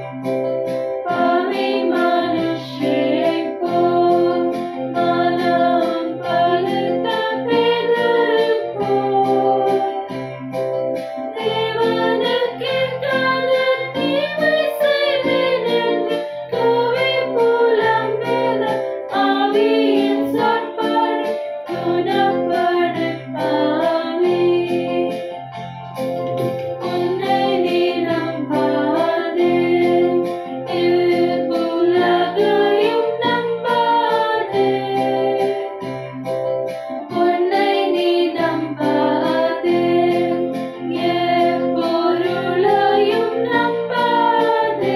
பாவி மனுஷரைப் போல் மனம் பழுத்த பேதரைப் போல் தேவனுக்கென்றான தீமை செய்வேன் என்று கூவி புலம்பின ஆவியின் சொற்படி குணப்படு பாவி உன்னை நீ நம்பாதே இவ்வுலகையும் நம்பாதே உன்னை நீ நம்பாதே எப்பொருளையும் நம்பாதே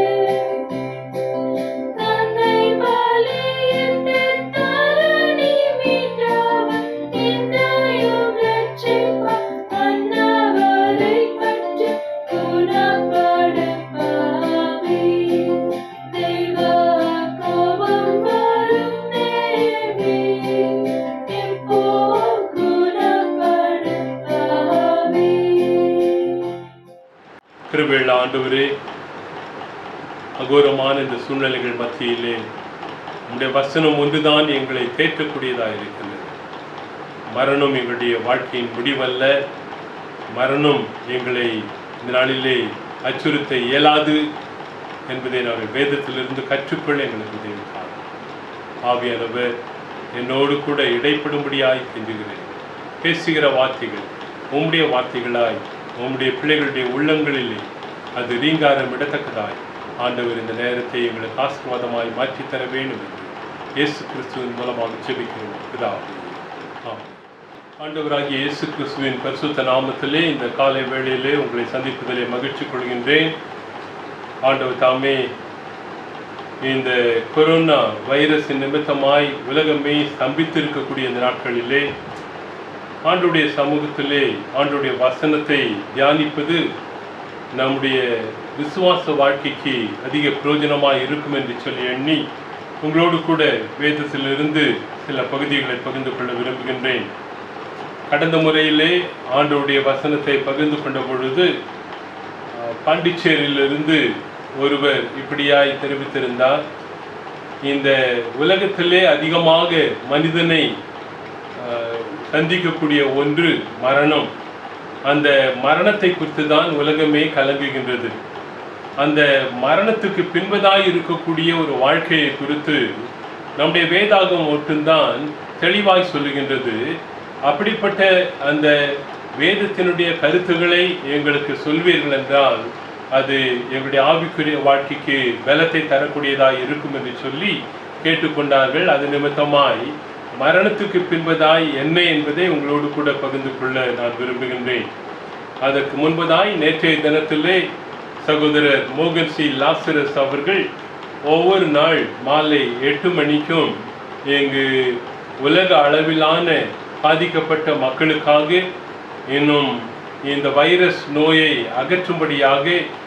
தன்னை பலியிட்டு தரணி மீட்டவர் என்னையும் ரட்சிப்பார் அன்னவரைப் பற்றி குணப்படு பாவி தெய்வ கோபம் வரும் தேவி இப்போ குணப்படு பாவி கிருபையுள்ள ஆண்டவரே அகோரமான இந்த சூழ்நிலைகள் மத்தியிலே உம்முடைய வசனம் ஒன்றுதான் எங்களை தேற்றக்கூடியதாக இருக்கிறது மரணம் எங்களுடைய வாழ்க்கையின் முடிவல்ல மரணம் எங்களை இந்த நாளிலே அச்சுறுத்த இயலாது என்பதை நாங்கள் வேதத்திலிருந்து கற்றுக்கொள்ள எங்களுக்கு உதவி தாரும். ஆவியானவர் என்னோடு கூட இடைப்படும்படியாய் கெஞ்சுகிறேன் பேசுகிற வார்த்தைகள் உம்முடைய வார்த்தைகளாய் உம்முடைய பிள்ளைகளுடைய உள்ளங்களிலே அது ரீங்காரம் இடத்தக்கதாய் ஆண்டவர் இந்த நேரத்தை எங்களுக்கு ஆசீர்வாதமாய் மாற்றித் தர வேண்டும் என்று இயேசு கிறிஸ்துவின் மூலமாக ஜெபிக்கிறோம் பிதாவே ஆமென். ஆண்டவராகிய இயேசு கிறிஸ்துவின் பரிசுத்த நாமத்திலே இந்த காலை வேளையிலே உங்களை சந்திப்பதிலே மகிழ்ச்சி கொள்கின்றேன் ஆண்டவர் தாமே இந்த கொரோனா வைரஸ் நிமித்தமாய் உலகமே ஸ்தம்பித்திருக்கக்கூடிய இந்த நாட்களிலே ஆண்டுடைய சமூகத்திலே ஆண்டுடைய வசனத்தை தியானிப்பது நம்முடைய விசுவாச வாழ்க்கைக்கு அதிக பிரயோஜனமாக இருக்கும் என்று சொல்லி எண்ணி உங்களோடு கூட வேதத்திலிருந்து சில பகுதிகளை பகிர்ந்து கொள்ள விரும்புகின்றேன் கடந்த முறையிலே ஆண்டோடைய வசனத்தை பகிர்ந்து கொண்ட பொழுது அஹ், பாண்டிச்சேரியிலிருந்து ஒருவர் இப்படியாய் தெரிவித்திருந்தார் இந்த உலகத்திலே அதிகமாக மனிதனை அஹ், சந்திக்கக்கூடிய ஒன்று மரணம் அந்த மரணத்தை குறித்து தான் உலகமே கலங்குகின்றது அந்த மரணத்துக்கு பின்பதாய் இருக்கக்கூடிய ஒரு வாழ்க்கையை குறித்து நம்முடைய வேதாகம் மட்டும்தான் தெளிவாய் சொல்லுகின்றது அப்படிப்பட்ட அந்த வேதத்தினுடைய கருத்துக்களை எங்களுக்கு சொல்வீர்கள் என்றால் அது எங்களுடைய ஆவிக்குரிய வாழ்க்கைக்கு பலத்தை தரக்கூடியதாய் இருக்கும் என்று சொல்லி கேட்டுக்கொண்டார்கள் அது நிமித்தமாய் மரணத்துக்கு பின்பதாய் என்ன என்பதை உங்களோடு கூட பகிர்ந்து கொள்ள நான் விரும்புகின்றேன் அதற்கு முன்பதாய் நேற்றைய தினத்திலே சகோதரர் மோகன் சி லாசரஸ் அவர்கள் ஒவ்வொரு நாள் மாலை எட்டு மணிக்கும் இங்கு உலக அளவிலான பாதிக்கப்பட்ட மக்களுக்காக இன்னும் இந்த வைரஸ் நோயை அகற்றும்படியாக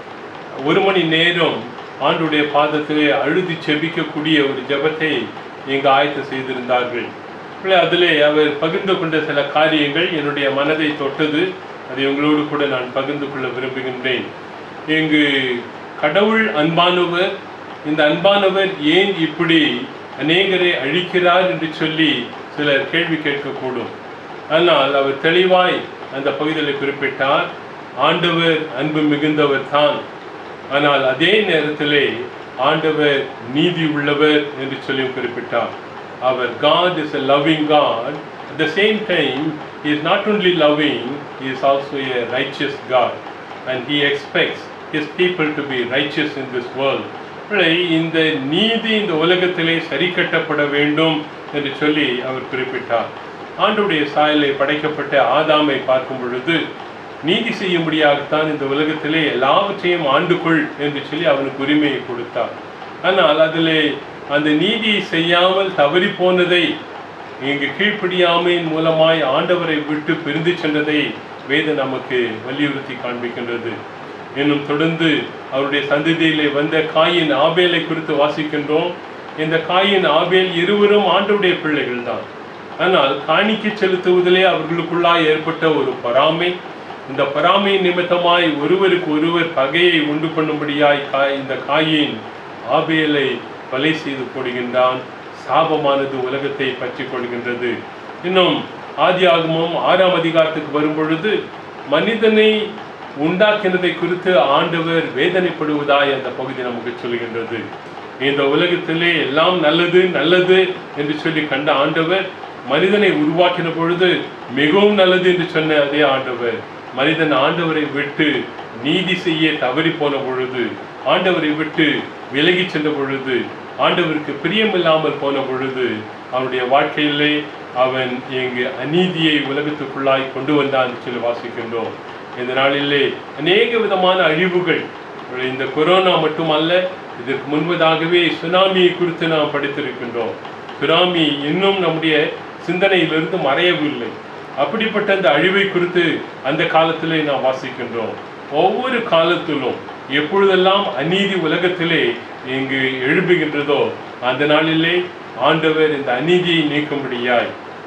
ஒரு மணி நேரம் ஆண்டுடைய பாதத்திலே அழுதி செபிக்கக்கூடிய ஒரு ஜெபத்தை இங்கு ஆயத்தம் செய்திருந்தார்கள் இல்லை, அதிலே அவர் பகிர்ந்து கொண்ட சில காரியங்கள் என்னுடைய மனதை தொட்டது அதை உங்களோடு கூட நான் பகிர்ந்து கொள்ள விரும்புகின்றேன் இங்கு கடவுள் அன்பானவர் இந்த அன்பானவர் ஏன் இப்படி அநேகரை அழிக்கிறார் என்று சொல்லி சிலர் கேள்வி கேட்கக்கூடும் ஆனால் அவர் தெளிவாய் அந்த பகுதியில் குறிப்பிட்டார் ஆண்டவர் அன்பு மிகுந்தவர் தான் ஆனால் அதே நேரத்திலே ஆண்டவர் நீதி உள்ளவர் என்று சொல்லி குறிப்பிட்டார் அவர் God is a loving God at the same time he is not only loving he is also a righteous God and he expects his people to be righteous in this world பிள்ளை, இந்த நீதி இந்த உலகத்திலே சரி கட்டப்பட வேண்டும் என்று சொல்லி அவர் குறிப்பிட்டார் ஆண்டுடைய சாயலை படைக்கப்பட்ட ஆதாமை பார்க்கும் பொழுது நீதி செய்யும்படியாகத்தான் இந்த உலகத்திலே எல்லாவற்றையும் ஆண்டுகொள் என்று சொல்லி அவனுக்கு உரிமையை கொடுத்தார் ஆனால் அதிலே அந்த நீதியை செய்யாமல் தவறி போனதை இங்கு கீழ்ப்படியாமையின் மூலமாய் ஆண்டவரை விட்டு பிரிந்து சென்றதை வேதம் நமக்கு வலியுறுத்தி காண்பிக்கின்றது இன்னும் தொடர்ந்து அவருடைய சந்ததியிலே வந்த காயின் ஆபேலை குறித்து வாசிக்கின்றோம் இந்த காயின் ஆபேல் இருவரும் ஆண்டவருடைய பிள்ளைகள் தான் ஆனால் காணிக்கை செலுத்துவதிலே அவர்களுக்குள்ளாய் ஏற்பட்ட ஒரு பொறாமை இந்த பொறாமையின் நிமித்தமாய் ஒருவருக்கு ஒருவர் பகையை உண்டு பண்ணும்படியாய் காய் இந்த காயின் ஆபேலை கொலை செய்து போடுகின்றான் சாபமானது உலகத்தை பற்றி கொள்கின்றது இன்னும் ஆதியாகமம் ஆறாம் அதிகாரத்துக்கு வரும் பொழுது மனிதனை உண்டாக்கினதை குறித்து ஆண்டவர் வேதனைப்படுவதாய் அந்த பகுதி நமக்கு சொல்கின்றது இந்த உலகத்திலே எல்லாம் நல்லது நல்லது என்று சொல்லி கண்ட ஆண்டவர் மனிதனை உருவாக்கின பொழுது மிகவும் நல்லது என்று சொன்ன அதே ஆண்டவர் மனிதன் ஆண்டவரை விட்டு நீதி செய்ய தவறி போன பொழுது ஆண்டவரை விட்டு விலகி சென்ற பொழுது ஆண்டவருக்கு பிரியமில்லாமல் போன பொழுது அவனுடைய வாழ்க்கையிலே அவன் இங்கு அநீதியை உலகத்துக்குள்ளாய் கொண்டு வந்தான் என்று சொல்லி வாசிக்கின்றோம் இந்த நாளிலே அநேக விதமான அழிவுகள் இந்த கொரோனா மட்டுமல்ல இதற்கு முன்பதாகவே சுனாமியை குறித்து நாம் படித்திருக்கின்றோம் சுனாமி இன்னும் நம்முடைய சிந்தனையிலிருந்து மறையவில்லை அப்படிப்பட்ட அந்த அழிவை குறித்து அந்த காலத்திலே நாம் வாசிக்கின்றோம் ஒவ்வொரு காலத்திலும் எப்பொழுதெல்லாம் அநீதி உலகத்திலே இங்கு எழும்புகின்றதோ அந்த நாளிலே ஆண்டவர் இந்த அநீதியை நீக்கும்படியாய்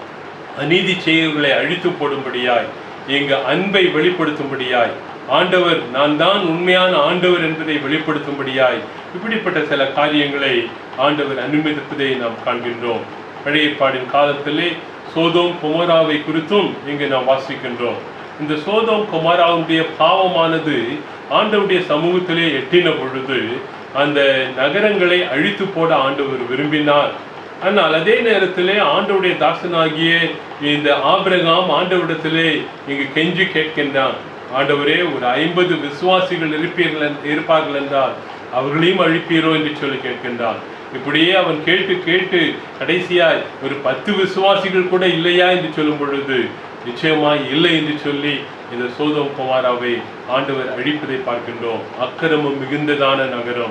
அநீதி செயல்களை அழித்து போடும்படியாய் இங்கு அன்பை வெளிப்படுத்தும்படியாய் ஆண்டவர் நான் தான் உண்மையான ஆண்டவர் என்பதை வெளிப்படுத்தும்படியாய் இப்படிப்பட்ட சில காரியங்களை ஆண்டவர் அனுமதிப்பதை நாம் காண்கின்றோம் பழைய ஏற்பாடின் காலத்திலே சோதோம் குமாராவை குறித்தும் இங்கு நாம் வாசிக்கின்றோம் இந்த சோதோம் குமாராவுடைய பாவமானது ஆண்டவருடைய சமூகத்திலே எட்டின பொழுது அந்த நகரங்களை அழித்து போட ஆண்டவர் விரும்பினார் ஆனால் அதே நேரத்திலே ஆண்டவருடைய தாசனாகிய இந்த ஆபிரகாம் ஆண்டவரிடத்திலே இங்கு கெஞ்சி கேட்கின்றான் ஆண்டவரே ஒரு ஐம்பது விசுவாசிகள் இருப்பீர்கள் என்- இருப்பார்கள் என்றால் அவர்களையும் அழிப்பீரோ என்று சொல்லி கேட்கின்றான் இப்படியே அவன் கேட்டு கேட்டு கடைசியாய் ஒரு பத்து விசுவாசிகள் கூட இல்லையா என்று சொல்லும் பொழுது நிச்சயமாய் இல்லை என்று சொல்லி இந்த சோதம் குமாராவை ஆண்டவர் அழிப்பதை பார்க்கின்றோம் அக்கிரமம் மிகுந்ததான நகரம்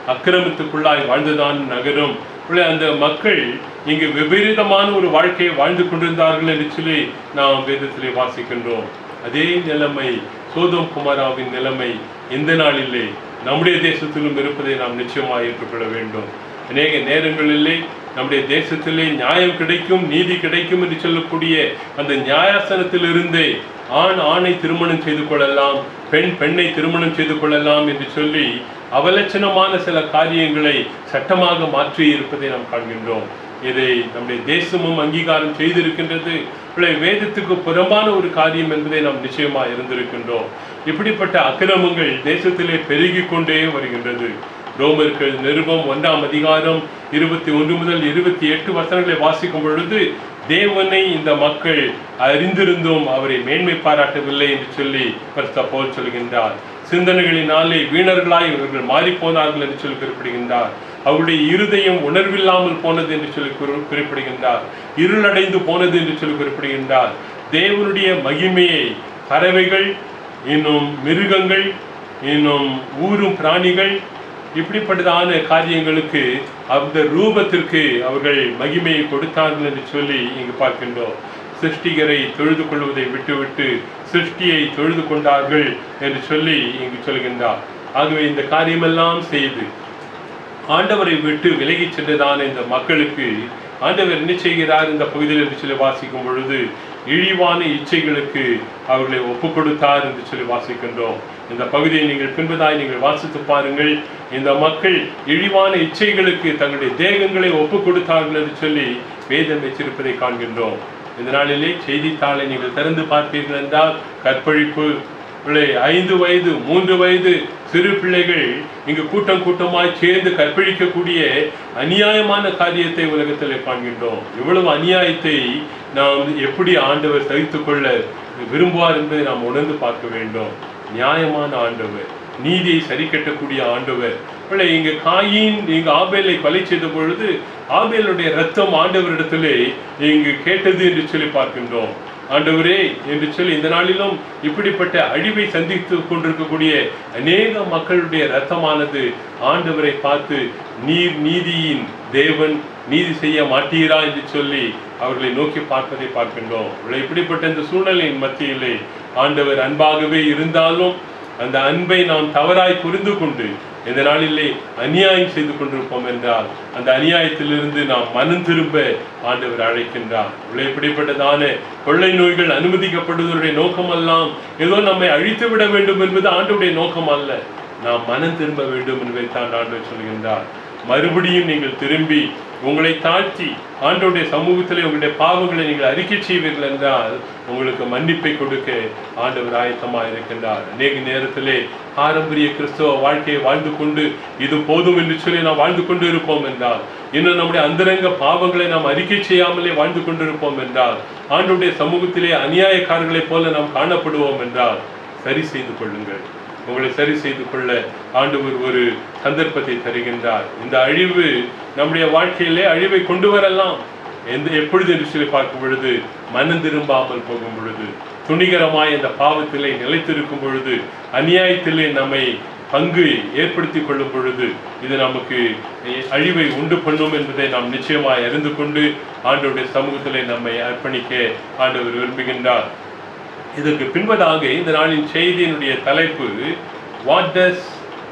அக்கிரமத்துக்குள்ளாய் வாழ்ந்ததான் நகரம் உள்ள அந்த மக்கள் இங்கு விபரீதமான ஒரு வாழ்க்கையை வாழ்ந்து கொண்டிருந்தார்கள் என்று சொல்லி நாம் வேதத்திலே வாசிக்கின்றோம் அதே நிலைமை சோதம் குமாராவின் நிலைமை இந்த நாளிலே நம்முடைய தேசத்திலும் இருப்பதை நாம் நிச்சயமாக ஏற்றுக்கொள்ள வேண்டும் அநேக நேரங்களிலே நம்முடைய தேசத்திலே நியாயம் கிடைக்கும் நீதி கிடைக்கும் என்று சொல்லக்கூடிய அந்த நியாயாசனத்திலிருந்தே ஆண் ஆணை திருமணம் செய்து கொள்ளலாம் பெண் பெண்ணை திருமணம் செய்து கொள்ளலாம் என்று சொல்லி அவலட்சணமான சில காரியங்களை சட்டமாக மாற்றி இருப்பதை நாம் காண்கின்றோம் இதை நம்முடைய தேசமும் அங்கீகாரம் செய்திருக்கின்றது பிள்ளை வேதத்துக்கு புறம்பான ஒரு காரியம் என்பதை நாம் நிச்சயமா இருந்திருக்கின்றோம் இப்படிப்பட்ட அக்கிரமங்கள் தேசத்திலே பெருகிக் கொண்டே வருகின்றது ரோமர்கள் நிருபம் ஒன்றாம் அதிகாரம் இருபத்தி ஒன்று முதல் இருபத்தி எட்டு வசனங்களை வாசிக்கும் பொழுது தேவனை இந்த மக்கள் அறிந்திருந்தும் அவரை மேன்மை பாராட்டவில்லை என்று சொல்லி பரிசுத்த பவுல் சொல்கின்றார் சிந்தனைகளினாலே வீணர்களாய் இவர்கள் மாறிப் போனார்கள் என்று சொல்லி குறிப்பிடுகின்றார் அவருடைய இருதயம் உணர்வில்லாமல் போனது என்று சொல்லி குறி- குறிப்பிடுகின்றார் இருளடைந்து போனது என்று சொல்லி குறிப்பிடுகின்றார் தேவனுடைய மகிமையை பறவைகள் இன்னும் மிருகங்கள் இன்னும் ஊரும் பிராணிகள் இப்படிப்பட்டதான காரியங்களுக்கு அந்த ரூபத்திற்கு அவர்கள் மகிமையை கொடுத்தார்கள் என்று சொல்லி இங்கு பார்க்கின்றோம் சிருஷ்டிகரை தொழுது கொள்வதை விட்டுவிட்டு சிருஷ்டியை தொழுது கொண்டார்கள் என்று சொல்லி இங்கு சொல்கின்றார் ஆகவே இந்த காரியமெல்லாம் செய்து ஆண்டவரை விட்டு விலகிச் சென்றதான இந்த மக்களுக்கு ஆண்டவர் என்ன செய்கிறார் இந்த பகுதியில் என்று சொல்லி வாசிக்கும் பொழுது இழிவான இச்சைகளுக்கு அவர்களை ஒப்பு கொடுத்தார் என்று சொல்லி வாசிக்கின்றோம் இந்த பகுதியை நீங்கள் பின்பதாய் நீங்கள் வாசித்து பாருங்கள் இந்த மக்கள் இழிவான இச்சைகளுக்கு தங்களுடைய தேகங்களை ஒப்பு கொடுத்தார்கள் என்று சொல்லி வேதம் வச்சிருப்பதை காண்கின்றோம் இந்த நாளிலே செய்தித்தாளை நீங்கள் திறந்து பார்ப்பீர்கள் என்றால் கற்பழிப்பு பிள்ளை ஐந்து வயது மூன்று வயது சிறு பிள்ளைகள் இங்கு கூட்டம் கூட்டமாய் சேர்ந்து கற்பழிக்கக்கூடிய அநியாயமான காரியத்தை உலகத்தில் காண்கின்றோம் இவ்வளவு அநியாயத்தை நாம் எப்படி ஆண்டவர் சகித்துக் கொள்ள விரும்புவார் என்பதை நாம் உணர்ந்து பார்க்க வேண்டும் நியாயமான ஆண்டவர் நீதியை சரி கட்டக்கூடிய ஆண்டவர் பிள்ளை இங்க காயின் இங்கு ஆபேலை கொலை செய்த பொழுது ஆபேலுடைய ரத்தம் ஆண்டவரிடத்திலே இங்கு கேட்டது என்று சொல்லி பார்க்கின்றோம் ஆண்டவரே என்று சொல்லி இந்த நாளிலும் இப்படிப்பட்ட அழிவை சந்தித்து கொண்டிருக்கக்கூடிய அநேக மக்களுடைய ரத்தமானது ஆண்டவரை பார்த்து நீர் நீதியின் தேவன் நீதி செய்ய மாட்டீரா என்று சொல்லி அவர்களை நோக்கி பார்ப்பதை பார்க்கின்றோம் இவ்வளவு இப்படிப்பட்ட இந்த சூழ்நிலையின் மத்தியிலே ஆண்டவர் அன்பாகவே இருந்தாலும் அந்த அன்பை நாம் தவறாய் புரிந்து கொண்டு இந்த நாளிலே அநியாயம் செய்து கொண்டிருப்போம் என்றால் அந்த அநியாயத்திலிருந்து நாம் மனம் திரும்ப ஆண்டவர் அழைக்கின்றார் இவ்வளவு இப்படிப்பட்டதான கொள்ளை நோய்கள் அனுமதிக்கப்படுவதனுடைய நோக்கமெல்லாம் ஏதோ நம்மை அழித்து விட வேண்டும் என்பது ஆண்டவருடைய நோக்கம் அல்ல நாம் மனம் திரும்ப வேண்டும் என்பதை தான் ஆண்டவர் சொல்கின்றார் மறுபடியும் நீங்கள் திரும்பி உங்களை தாழ்த்தி ஆண்டவருடைய சமூகத்திலே உங்களுடைய பாவங்களை நீங்கள் அறிக்கை செய்வீர்கள் என்றால் உங்களுக்கு மன்னிப்பை கொடுக்க ஆண்டவர் ஆயத்தமாக இருக்கின்றார் அநேக நேரத்திலே பாரம்பரிய கிறிஸ்தவ வாழ்க்கையை வாழ்ந்து கொண்டு இது போதும் என்று சொல்லி நாம் வாழ்ந்து கொண்டு இருப்போம் என்றால் இன்னும் நம்முடைய அந்தரங்க பாவங்களை நாம் அறிக்கை செய்யாமலே வாழ்ந்து கொண்டிருப்போம் என்றால் ஆண்டவருடைய சமூகத்திலே அநியாயக்காரர்களைப் போல நாம் காணப்படுவோம் என்றால் சரி செய்து கொள்ளுங்கள் உங்களை சரி செய்து கொள்ள ஆண்டவர் ஒரு சந்தர்ப்பத்தை தருகின்றார் இந்த அழிவு நம்முடைய வாழ்க்கையிலே அழிவை கொண்டு வரலாம் எந்த எப்பொழுது என்று சொல்லி பார்க்கும் பொழுது மனம் திரும்பாமல் போகும் பொழுது துணிகரமாய் அந்த பாவத்திலே நிலைத்திருக்கும் பொழுது அநியாயத்திலே நம்மை பங்கு ஏற்படுத்தி கொள்ளும் பொழுது இது நமக்கு அழிவை உண்டு பண்ணும் என்பதை நாம் நிச்சயமாய் அறிந்து கொண்டு ஆண்டவருடைய சமூகத்திலே நம்மை அர்ப்பணிக்க ஆண்டவர் விரும்புகின்றார் இதற்கு பின்பதாக இந்த நாளின் செய்தியினுடைய தலைப்பு what does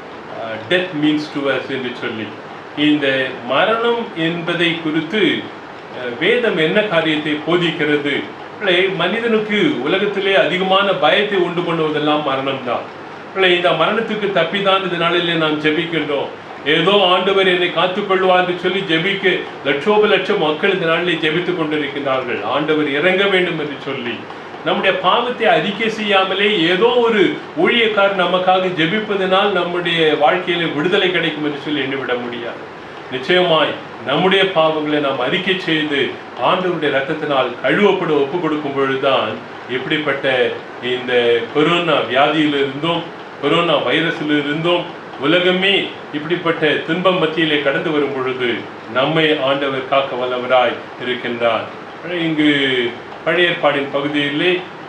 death means to us என்று சொல்லி இந்த மரணம் என்பதை குறித்து அஹ், வேதம் என்ன காரியத்தை போதிக்கிறது பிள்ளை மனிதனுக்கு உலகத்திலே அதிகமான பயத்தை உண்டு பண்ணுவதெல்லாம் மரணம்தான் பிள்ளை இந்த மரணத்துக்கு தப்பிதான் இந்த நாளிலே நாம் ஜெபிக்கின்றோம் ஏதோ ஆண்டவர் என்னை காத்துக்கொள்வார் என்று சொல்லி ஜெபிக்க லட்சோப லட்சம் மக்கள் இந்த நாளிலே ஜெபித்துக் கொண்டிருக்கிறார்கள் ஆண்டவர் இறங்க வேண்டும் என்று சொல்லி நம்முடைய பாவத்தை அறிக்கை செய்யாமலே ஏதோ ஒரு ஊழியக்காரர் நமக்காக ஜெபிப்பதனால் நம்முடைய வாழ்க்கையில விடுதலை கிடைக்கும் என்று சொல்லி எண்ணிவிட முடியாது நிச்சயமாய் நம்முடைய பாவங்களை நாம் அறிக்கை செய்து ஆண்டவருடைய ரத்தத்தினால் கழுவப்பட ஒப்பு கொடுக்கும் பொழுதுதான் இப்படிப்பட்ட இந்த கொரோனா வியாதியிலிருந்தும் கொரோனா வைரஸில் இருந்தும் உலகமே இப்படிப்பட்ட துன்பம் மத்தியிலே கடந்து வரும் பொழுது நம்மை ஆண்டவர் காக்க வல்லவராய் இருக்கின்றார் இங்கு பழைய ஏற்பாடின் பகுதியிலே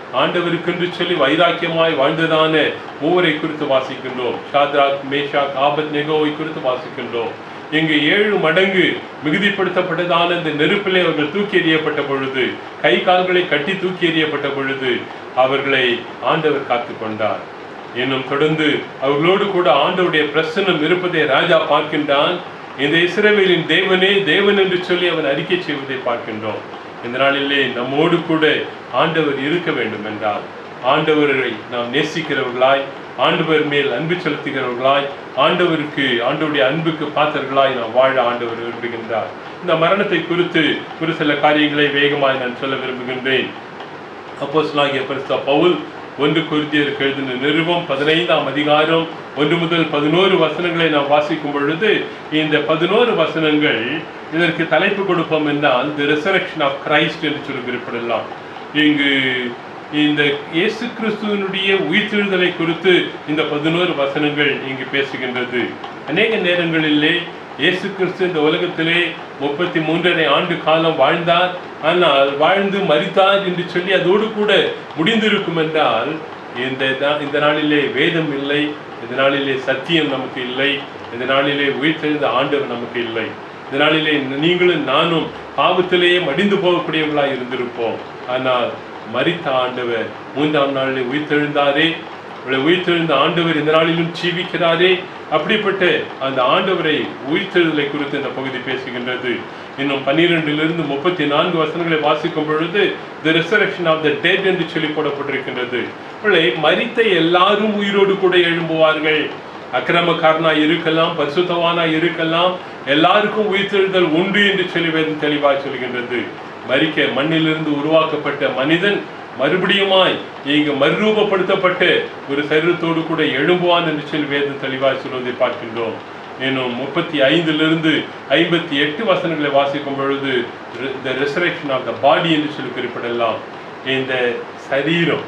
ஆண்டவருக்கென்று சொல்லி வைராக்கியமாய் வாழ்ந்ததான மூவரை குறித்து வாசிக்கின்றோம் ஷாத்ராக் மேஷாக் ஆபத் நெகோவை குறித்து வாசிக்கின்றோம் இங்கு ஏழு மடங்கு மிகுதிப்படுத்தப்பட்டதான இந்த நெருப்பிலே அவர்கள் தூக்கி எறியப்பட்ட பொழுது கை கால்களை கட்டி தூக்கி எறியப்பட்ட பொழுது அவர்களை ஆண்டவர் காத்து கொண்டார் இன்னும் தொடர்ந்து அவர்களோடு கூட ஆண்டவருடைய பிரசன்னம் இருப்பதை ராஜா பார்க்கின்றான் இந்த இஸ்ரவேலின் தேவனே தேவன் என்று சொல்லி அவன் அறிக்கை செய்வதை பார்க்கின்றோம் இந்த நாளிலே நம்மோடு கூட ஆண்டவர் இருக்க வேண்டும் என்றால் ஆண்டவரை நாம் நேசிக்கிறவர்களாய் ஆண்டவர் மேல் அன்பு செலுத்துகிறவர்களாய் ஆண்டவருக்கு ஆண்டவருடைய அன்புக்கு பாத்திரர்களாய் நாம் வாழ ஆண்டவர் விரும்புகின்றார் இந்த மரணத்தை குறித்து ஒரு சில காரியங்களை வேகமாய் நான் சொல்ல விரும்புகின்றேன் அப்போஸ்தலனாகிய பரிசுத்த பவுல் ஒன்று குருத்தியருக்கு எழுதின நிருபம் பதினைந்தாம் அதிகாரம் ஒன்று முதல் பதினோரு வசனங்களை நாம் வாசிக்கும் பொழுது இந்த பதினோரு வசனங்கள் இதற்கு தலைப்பு கொடுப்போம் என்றால் தி ரெசரக்ஷன் ஆஃப் கிரைஸ்ட் என்று சொல்லி குறிப்பிடலாம் இங்கு இந்த இயேசு கிறிஸ்துவனுடைய உயிர்த்தெழுதலை குறித்து இந்த பதினோரு வசனங்கள் இங்கு பேசுகின்றது அநேக நேரங்களிலே இயேசு கிறிஸ்து இந்த உலகத்திலே முப்பத்தி மூன்றரை ஆண்டு காலம் வாழ்ந்தார் ஆனால் வாழ்ந்து மரித்தார் என்று சொல்லி அதோடு கூட முடிந்திருக்கும் என்றால் இந்த நா- இந்த நாளிலே வேதம் இல்லை இந்த நாளிலே சத்தியம் நமக்கு இல்லை இந்த நாளிலே உயிர்த்தெழுந்த ஆண்டவர் நமக்கு இல்லை இந்த நாளிலே நீங்களும் நானும் பாவத்திலேயே மடிந்து போகக்கூடியவர்களாய் இருந்திருப்போம் ஆனால் மரித்த ஆண்டவர் மூன்றாம் நாளிலே உயிர்த்தெழுந்தாரே இவளை உயிர்த்தெழுந்த ஆண்டவர் இந்த நாளிலும் ஜீவிக்கிறாரே அப்படிப்பட்ட அந்த ஆண்டவரை உயிர்த்தெழுதலை குறித்து இந்த பகுதி பேசுகின்றது இன்னும் பன்னிரெண்டிலிருந்து முப்பத்தி நான்கு வசனங்களை வாசிக்கும் பொழுது the resurrection of the dead என்று சொல்லி போடப்பட்டிருக்கின்றது இவளை மரித்த எல்லாரும் உயிரோடு கூட எழும்புவார்கள் அக்கிரமக்காரனாய் இருக்கலாம் பரிசுத்தவானாய் இருக்கலாம் எல்லாருக்கும் உயிர்த்தெழுதல் உண்டு என்று சொல்லி வேதம் தெளிவாய் சொல்கின்றது மரிக்க மண்ணிலிருந்து உருவாக்கப்பட்ட மனிதன் மறுபடியுமாய் இங்கு மறுரூபப்படுத்தப்பட்ட ஒரு சரீரத்தோடு கூட எழும்புவான் என்று சொல்லி வேதம் தெளிவாய் சொல்வதை பார்க்கின்றோம் இன்னும் முப்பத்தி ஐந்திலிருந்து ஐம்பத்தி எட்டு வசனங்களை வாசிக்கும் பொழுது த ரெசரக்ஷன் ஆஃப் த பாடி என்று சொல்லி குறிப்பிடலாம் இந்த சரீரம்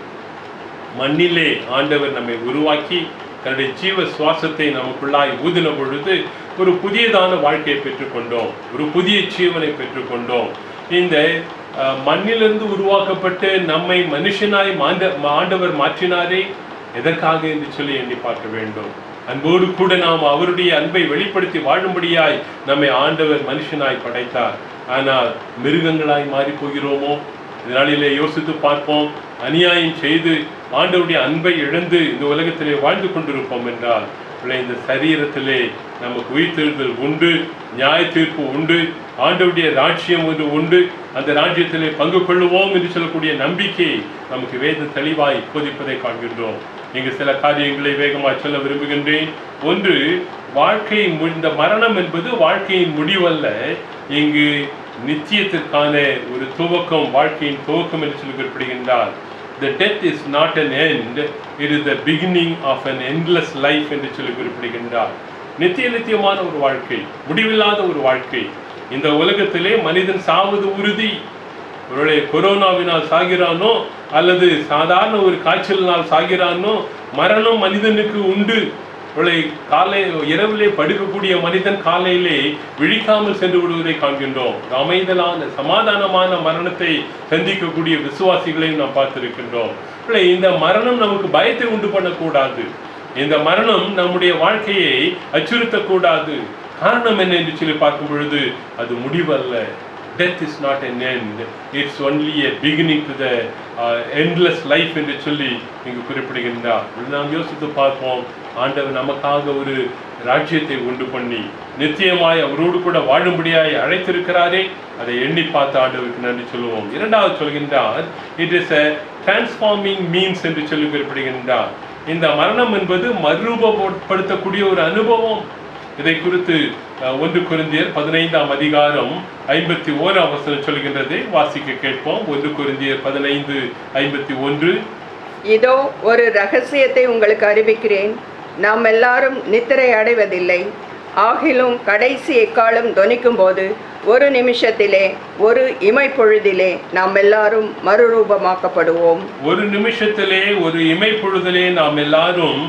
மண்ணிலே ஆண்டவர் நம்மை உருவாக்கி தன்னுடைய ஜீவ சுவாசத்தை நமக்குள்ளாய் ஊதின பொழுது ஒரு புதியதான வாழ்க்கையை பெற்றுக்கொண்டோம் ஒரு புதிய ஜீவனை பெற்றுக்கொண்டோம் இந்த அஹ், மண்ணிலிருந்து உருவாக்கப்பட்டு நம்மை மனுஷனாய் மாண்ட ஆண்டவர் மாற்றினாரே எதற்காக என்று சொல்லி எண்ணி பார்க்க வேண்டும் அன்போடு கூட நாம் அவருடைய அன்பை வெளிப்படுத்தி வாழும்படியாய் நம்மை ஆண்டவர் மனுஷனாய் படைத்தார் ஆனால் மிருகங்களாய் மாறி போகிறோமோ இதனாலே யோசித்து பார்ப்போம் அநியாயம் செய்து ஆண்டவருடைய அன்பை இழந்து இந்த உலகத்திலே வாழ்ந்து கொண்டிருப்போம் என்றால் உள்ள இந்த சரீரத்திலே நமக்கு உயிர்த்தெழுதல் உண்டு நியாய தீர்ப்பு உண்டு ஆண்டவருடைய ராஜ்யம் ஒன்று உண்டு அந்த ராஜ்யத்திலே பங்கு கொள்ளுவோம் என்று சொல்லக்கூடிய நம்பிக்கை நமக்கு வேத தெளிவாய் போதிப்பதை காண்கின்றோம் இங்கு சில காரியங்களை வேகமாக சொல்ல விரும்புகின்றேன் ஒன்று வாழ்க்கை மு- இந்த மரணம் என்பது வாழ்க்கையின் முடிவல்ல இங்கு நித்தியத்திற்கான ஒரு துவக்கம் வாழ்க்கையின் துவக்கம் என்று சொல்லி குறிப்பிடுகின்றார் the death is not an end it is the beginning of an endless life என்று சொல்லி குறிப்பிடுகின்றார் நித்திய நித்தியமான ஒரு வாழ்க்கை முடிவில்லாத ஒரு வாழ்க்கை இந்த உலகத்திலே மனிதன் சாவது உறுதி ஒருவேளை கொரோனாவினால் சாகிறானோ அல்லது சாதாரண ஒரு காய்ச்சலினால் சாகிறானோ மரணம் மனிதனுக்கு உண்டு ஒருவேளை காலை இரவிலே படுக்கக்கூடிய மனிதன் காலையிலே விழிக்காமல் சென்று விடுவதை காண்கின்றோம் ஒரு அமைதலான சமாதானமான மரணத்தை சந்திக்கக்கூடிய விசுவாசிகளையும் நாம் பார்த்திருக்கின்றோம் ஒருவேளை இந்த மரணம் நமக்கு பயத்தை உண்டு பண்ணக்கூடாது இந்த மரணம் நம்முடைய வாழ்க்கையை அச்சுறுத்தக்கூடாது காரணம் என்ன என்று சொல்லி பார்க்கும் பொழுது அது முடிவல்ல death is not an end it's only a beginning to the uh, endless life என்று சொல்லி இங்கு குறிப்பிடுகின்றார் இது நாம் யோசித்து பார்ப்போம் ஆண்டவர் நமக்காக ஒரு ராஜ்யத்தை உண்டு பண்ணி நித்தியமாய் அவரோடு கூட வாழும்படியாய் அழைத்திருக்கிறாரே அதை எண்ணி பார்த்து ஆண்டவருக்கு நன்றி சொல்லுவோம் இரண்டாவது சொல்கின்றார் it is a transforming means என்று சொல்லி குறிப்பிடுகின்றார் இந்த மரணம் என்பது மறுரூபப்படுத்தக்கூடிய ஒரு அனுபவம் இதை குறித்து அஹ், ஒன்று குருந்தியர் பதினைந்தாம் அதிகாரம் ஐம்பத்தி ஓராம் வசனம் சொல்கின்றதை வாசிக்க கேட்போம் ஒன்று குருந்தியர் பதினைந்து ஐம்பத்தி ஒன்று இதோ ஒரு ரகசியத்தை உங்களுக்கு அறிவிக்கிறேன் நாம் எல்லாரும் நித்திரை அடைவதில்லை ஆகிலும் கடைசி எக்காலம் தொனிக்கும் போது ஒரு நிமிஷத்திலே ஒரு இமைப்பொழுதிலே நாம் எல்லாரும் மறுரூபமாக்கப்படுவோம் ஒரு நிமிஷத்திலே ஒரு இமைப்பொழுதிலே நாம் எல்லாரும்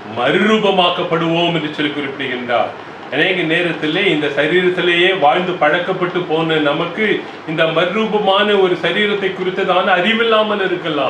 மறுரூபமாக்கப்படுவோம் என்று சொல்லி குறிப்பிடுகின்றார் அநேக நேரத்திலே இந்த சரீரத்திலேயே வாழ்ந்து பழக்கப்பட்டு போன நமக்கு இந்த மறுரூபமான ஒரு சரீரத்தை குறித்ததான அறிவில்லாமல் இருக்கலாம்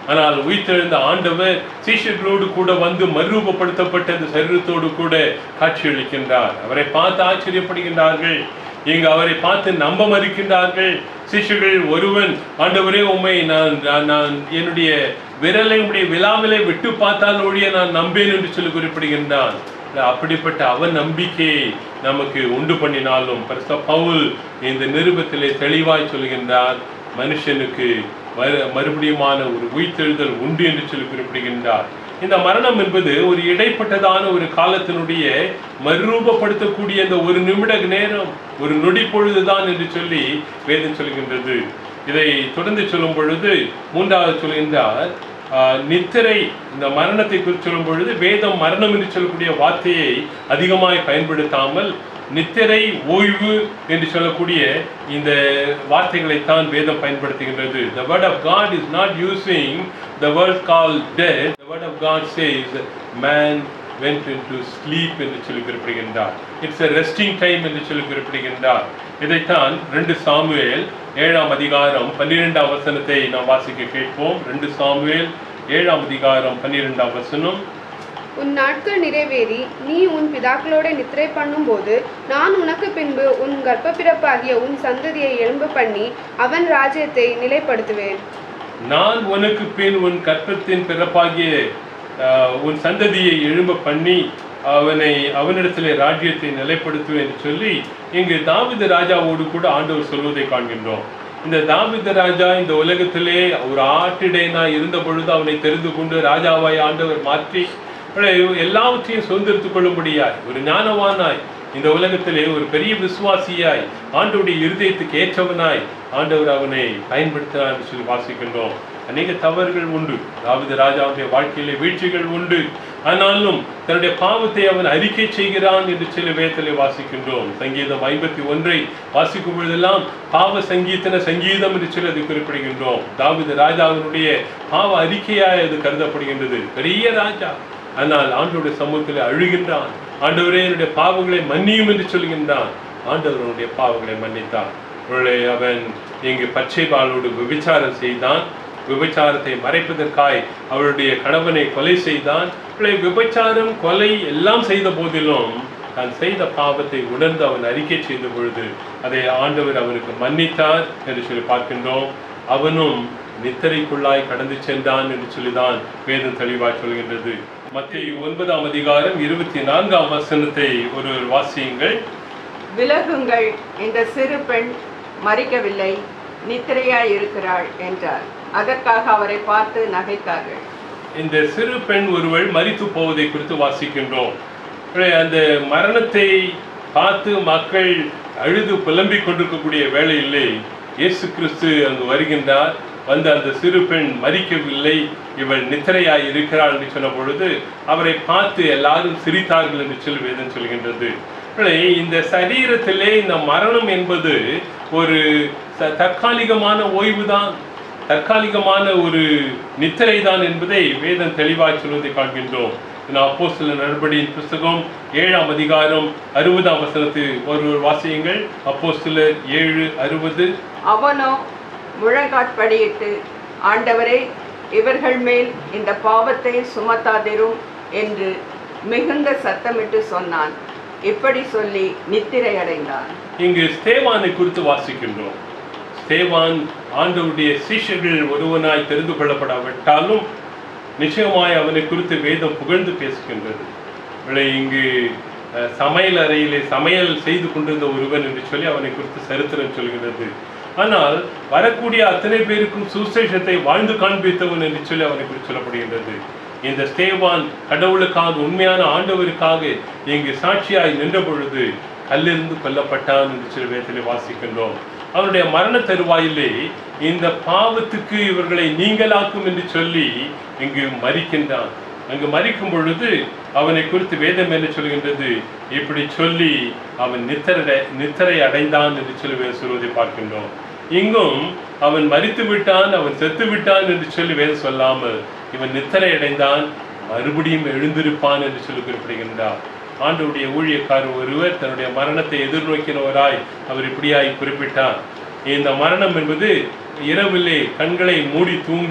ஆனால் உயிர்த்தெழுந்த ஆண்டவர் சீஷர்களோடு கூட வந்து மறுரூபப்படுத்தப்பட்ட அந்த சரீரத்தோடு கூட காட்சியளிக்கின்றார் அவரை பார்த்து ஆச்சரியப்படுகின்றார்கள் இங்கு அவரை பார்த்து நம்ப மறுக்கின்றார்கள் சிஷ்யர்கள் ஒருவன் ஆண்டவரே உம்மை நான் நான்- நான் என்னுடைய விரலை உடைய விழாவிலே விட்டு பார்த்தால் ஒழிய நான் நம்பேன் என்று சொல்லி குறிப்பிடுகின்றான் அப்படிப்பட்ட அவன் நம்பிக்கையை நமக்கு உண்டு பண்ணினாலும் பரிசுத்த பவுல் இந்த நிருபத்திலே தெளிவாய் சொல்கின்றார் மனுஷனுக்கு மறு- மறுபடியுமான ஒரு உயிர்த்தெழுதல் உண்டு என்று சொல்லி குறிப்பிடுகின்றார் இந்த மரணம் என்பது ஒரு இடைப்பட்டதான ஒரு காலத்தினுடைய மறுரூபப்படுத்தக்கூடிய அந்த ஒரு நிமிட நேரம் ஒரு நொடி பொழுதுதான் என்று சொல்லி வேதம் சொல்கின்றது இதை தொடர்ந்து சொல்லும் பொழுது மூன்றாவது சொல்கின்றார் ஆஹ், நித்திரை இந்த மரணத்தை குறித்து சொல்லும் பொழுது வேதம் மரணம் என்று சொல்லக்கூடிய வார்த்தையை அதிகமாய் பயன்படுத்தாமல் நித்திரை ஓய்வு என்று சொல்லக்கூடிய இந்த வார்த்தைகளைத்தான் வேதம் பயன்படுத்துகின்றது the word of god is not using the word called death the word of god says man went into sleep என்று சொல்லி குறிப்பிடுகின்றார் இட்ஸ் a resting time என்று சொல்லி குறிப்பிடுகின்றார் இதைத்தான் ரெண்டு சாமுவேல் ஏழாம் அதிகாரம் பன்னிரெண்டாம் வசனத்தை நாம் வாசிக்க கேட்போம் ரெண்டு சாமுவேல் ஏழாம் அதிகாரம் பன்னிரெண்டாம் வசனம் உன் நாட்கள் நிறைவேறி நீ உன் பிதாக்களோட நித்திரை பண்ணும்போது நான் உனக்கு பின்பு உன் கர்ப்பப்பிறப்பாகிய உன் சந்ததியை எழும்ப பண்ணி அவன் ராஜ்யத்தை நிலைப்படுத்துவேன் நான் உனக்கு பின் உன் கற்பத்தின் பிறப்பாகிய ஆஹ், உன் சந்ததியை எழும்ப பண்ணி அவனை அவனிடத்திலே ராஜ்யத்தை நிலைப்படுத்துவேன் என்று சொல்லி இங்கு தாவீது ராஜாவோடு கூட ஆண்டவர் சொல்வதை காண்கின்றோம் இந்த தாவீது ராஜா இந்த உலகத்திலே ஒரு ஆட்டிடையனா இருந்த பொழுது அவனை தெரிந்து கொண்டு ராஜாவாய் ஆண்டவர் மாற்றி அவனை எல்லாவற்றையும் சுதந்திரத்துக் கொள்ளும்படியாய் ஒரு ஞானவானாய் இந்த உலகத்திலே ஒரு பெரிய விசுவாசியாய் ஆண்டவருடைய இருதயத்துக்கு ஏற்றவனாய் ஆண்டவர் அவனை பயன்படுத்தினார் என்று சொல்லி வாசிக்கின்றோம் அநேக தவறுகள் உண்டு தாவீது ராஜாவுடைய வாழ்க்கையிலே வீழ்ச்சிகள் உண்டு ஆனாலும் தன்னுடைய பாவத்தை அவன் அறிக்கை செய்கிறான் என்று சொல்லி வேதத்திலே வாசிக்கின்றோம் சங்கீதம் ஐம்பத்தி ஒன்றை வாசிக்கும் பொழுதெல்லாம் பாவ சங்கீதன சங்கீதம் என்று சொல்லி அதை குறிப்பிடுகின்றோம் தாவீது ராஜாவினுடைய பாவ அறிக்கையாய் அது கருதப்படுகின்றது பெரிய ராஜா ஆனால் ஆண்டவருடைய சமூகத்தில் அழுகின்றான் ஆண்டவரே என்னுடைய பாவங்களை மன்னியும் என்று சொல்கின்றான் ஆண்டவர் அவனுடைய பாவங்களை மன்னித்தார் அவளை அவன் இங்கு பச்சை பாலோடு விபச்சாரம் செய்தான் விபச்சாரத்தை மறைப்பதற்காய் அவளுடைய கணவனை கொலை செய்தான் அவளை விபச்சாரம் கொலை எல்லாம் செய்த போதிலும் தான் செய்த பாவத்தை உணர்ந்து அவன் அறிக்கை செய்த பொழுது அதை ஆண்டவர் அவனுக்கு மன்னித்தார் என்று சொல்லி பார்க்கின்றோம் அவனும் நித்திரைக்குள்ளாய் கடந்து சென்றான் என்று சொல்லிதான் வேதம் தெளிவாய் சொல்கின்றது மத்திய ஒன்பதாம் அதிகாரம் இருபத்தி நான்காம் வசனத்தை ஒரு வாசியுங்கள் விலகுங்கள் இந்த சிறு பெண் மறிக்கவில்லை நித்திரையாய் இருக்கிறாள் என்றார் அதற்காக அவரை பார்த்து நகைத்தார்கள் இந்த சிறு பெண் ஒருவள் மரித்து போவதை குறித்து வாசிக்கின்றோம் எனவே அந்த மரணத்தை பார்த்து மக்கள் அழுது புலம்பிக் கொண்டிருக்கக்கூடிய வேளையிலே இயேசு கிறிஸ்து அங்கு வருகின்றார் வந்து அந்த சிறு பெண் மறிக்கவில்லை இவள் நித்திரையாய் இருக்கிறாள் என்று சொன்ன பொழுது அவரை பார்த்து எல்லாரும் சிரித்தார்கள் என்று சொல்லி வேதம் சொல்கின்றது எனவே இந்த சரீரத்திலே இந்த மரணம் என்பது ஒரு ச- தற்காலிகமான ஓய்வுதான் தற்காலிகமான ஒரு நித்திரை தான் என்பதை வேதம் தெளிவாய் சொல்வதை காண்கின்றோம் அப்போ சில நடபடியின் புஸ்தகம் ஏழாம் அதிகாரம் அறுபதாம் வசனத்து ஒரு வாசியங்கள் அப்போ சிலர் ஏழு அறுபது அவனோ முழங்காட்படியிட்டு ஆண்டவரே இவர்கள் மேல் இந்த பாவத்தை சுமத்தாதிரும் என்று மிகுந்த சத்தமிட்டு சொன்னான் இப்படி சொல்லி நித்திரை அடைந்தான் இங்கு ஸ்தேவானை குறித்து வாசிக்கின்றோம் ஸ்தேவான் ஆண்டவருடைய சீஷர்கள் ஒருவனாய் தெரிந்து கொள்ளப்படாவிட்டாலும் நிச்சயமாய் அவனை குறித்து வேதம் புகழ்ந்து பேசுகின்றது இவளை இங்கு அஹ், சமையல் அறையிலே சமையல் செய்து கொண்டிருந்த ஒருவன் என்று சொல்லி அவனை குறித்து சரித்திரம் சொல்கிறது ஆனால் வரக்கூடிய அத்தனை பேருக்கும் சுசேஷத்தை வாழ்ந்து காண்பித்தவன் என்று சொல்லி அவனை குறித்து சொல்லப்படுகின்றது இந்த ஸ்தேவான் கடவுளுக்காக உண்மையான ஆண்டவருக்காக இங்கு சாட்சியாய் நின்ற பொழுது கல்லிருந்து கொல்லப்பட்டான் என்று சொல்லி வேதத்திலே வாசிக்கின்றோம் அவனுடைய மரண தருவாயிலே இந்த பாவத்துக்கு இவர்களை நீங்களாக்கும் என்று சொல்லி இங்கு மறிக்கின்றான் அங்கு மறிக்கும் பொழுது அவனை குறித்து வேதம் என்ன சொல்கின்றது இப்படி சொல்லி அவன் நித்திரை நித்திரை அடைந்தான் என்று சொல்லி வேதம் சொல்வதை பார்க்கின்றோம் இங்கும் அவன் மறித்து விட்டான் அவன் செத்து விட்டான் என்று சொல்லி வேதம் சொல்லாமல் இவன் நித்திரை அடைந்தான் மறுபடியும் எழுந்திருப்பான் என்று சொல்லி குறிப்பிடுகின்றார் ஆண்டவருடைய ஊழியக்காரர் ஒருவர் தன்னுடைய மரணத்தை எதிர்நோக்கினவராய் அவர் இப்படியாய் குறிப்பிட்டார் இந்த மரணம் என்பது இரவிலே கண்களை மூடி தூங்கி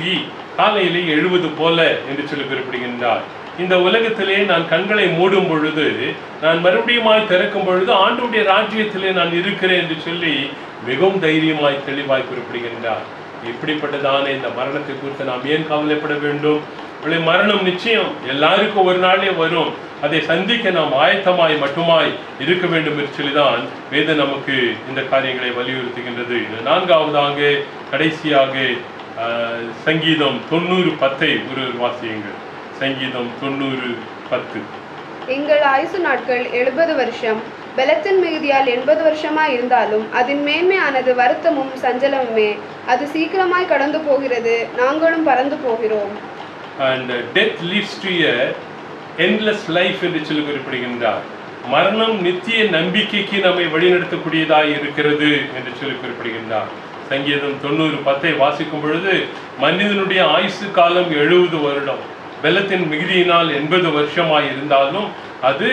காலையிலே எழுவது போல என்று சொல்லி குறிப்பிடுகின்றார் இந்த உலகத்திலே நான் கண்களை மூடும் பொழுது நான் மறுபடியுமாய் திறக்கும் பொழுது ஆண்டுடைய ராஜ்யத்திலே நான் இருக்கிறேன் என்று சொல்லி மிகவும் தைரியமாய் தெளிவாய் குறிப்பிடுகின்றார் இப்படிப்பட்டதான இந்த மரணத்தை குறித்து நாம் ஏன் கவலைப்பட வேண்டும் இவளை மரணம் நிச்சயம் எல்லாருக்கும் ஒரு நாளே வரும் அதை சந்திக்க நாம் ஆயத்தமாய் மட்டுமாய் இருக்க வேண்டும் என்று சொல்லிதான் வேதம் நமக்கு இந்த காரியங்களை வலியுறுத்துகின்றது நான்காவதாக கடைசியாக ஆஹ், சங்கீதம் தொண்ணூறு பத்தை ஒரு வாசியுங்கள் சங்கீதம் தொண்ணூறு பத்து எங்கள் ஆயுசு நாட்கள் எழுபது வருஷம் பலத்தின் மிகுதியால் எண்பது வருஷமாய் இருந்தாலும் அதன் மேன்மையானது வருத்தமும் சஞ்சலமுமே அது சீக்கிரமாய் கடந்து போகிறது நாங்களும் பறந்து போகிறோம் and death leads to a endless life என்று சொல்லி குறிப்பிடுகின்றார் மரணம் நித்திய நம்பிக்கைக்கு நம்மை வழிநடத்தக்கூடியதாய் இருக்கிறது என்று சொல்லி குறிப்பிடுகின்றார் சங்கீதம் தொண்ணூறு பத்தை வாசிக்கும் பொழுது மனிதனுடைய ஆயுசு காலம் எழுபது வருடம் வெள்ளத்தின் மிகுதியினால் எண்பது வருஷமாய் இருந்தாலும் அது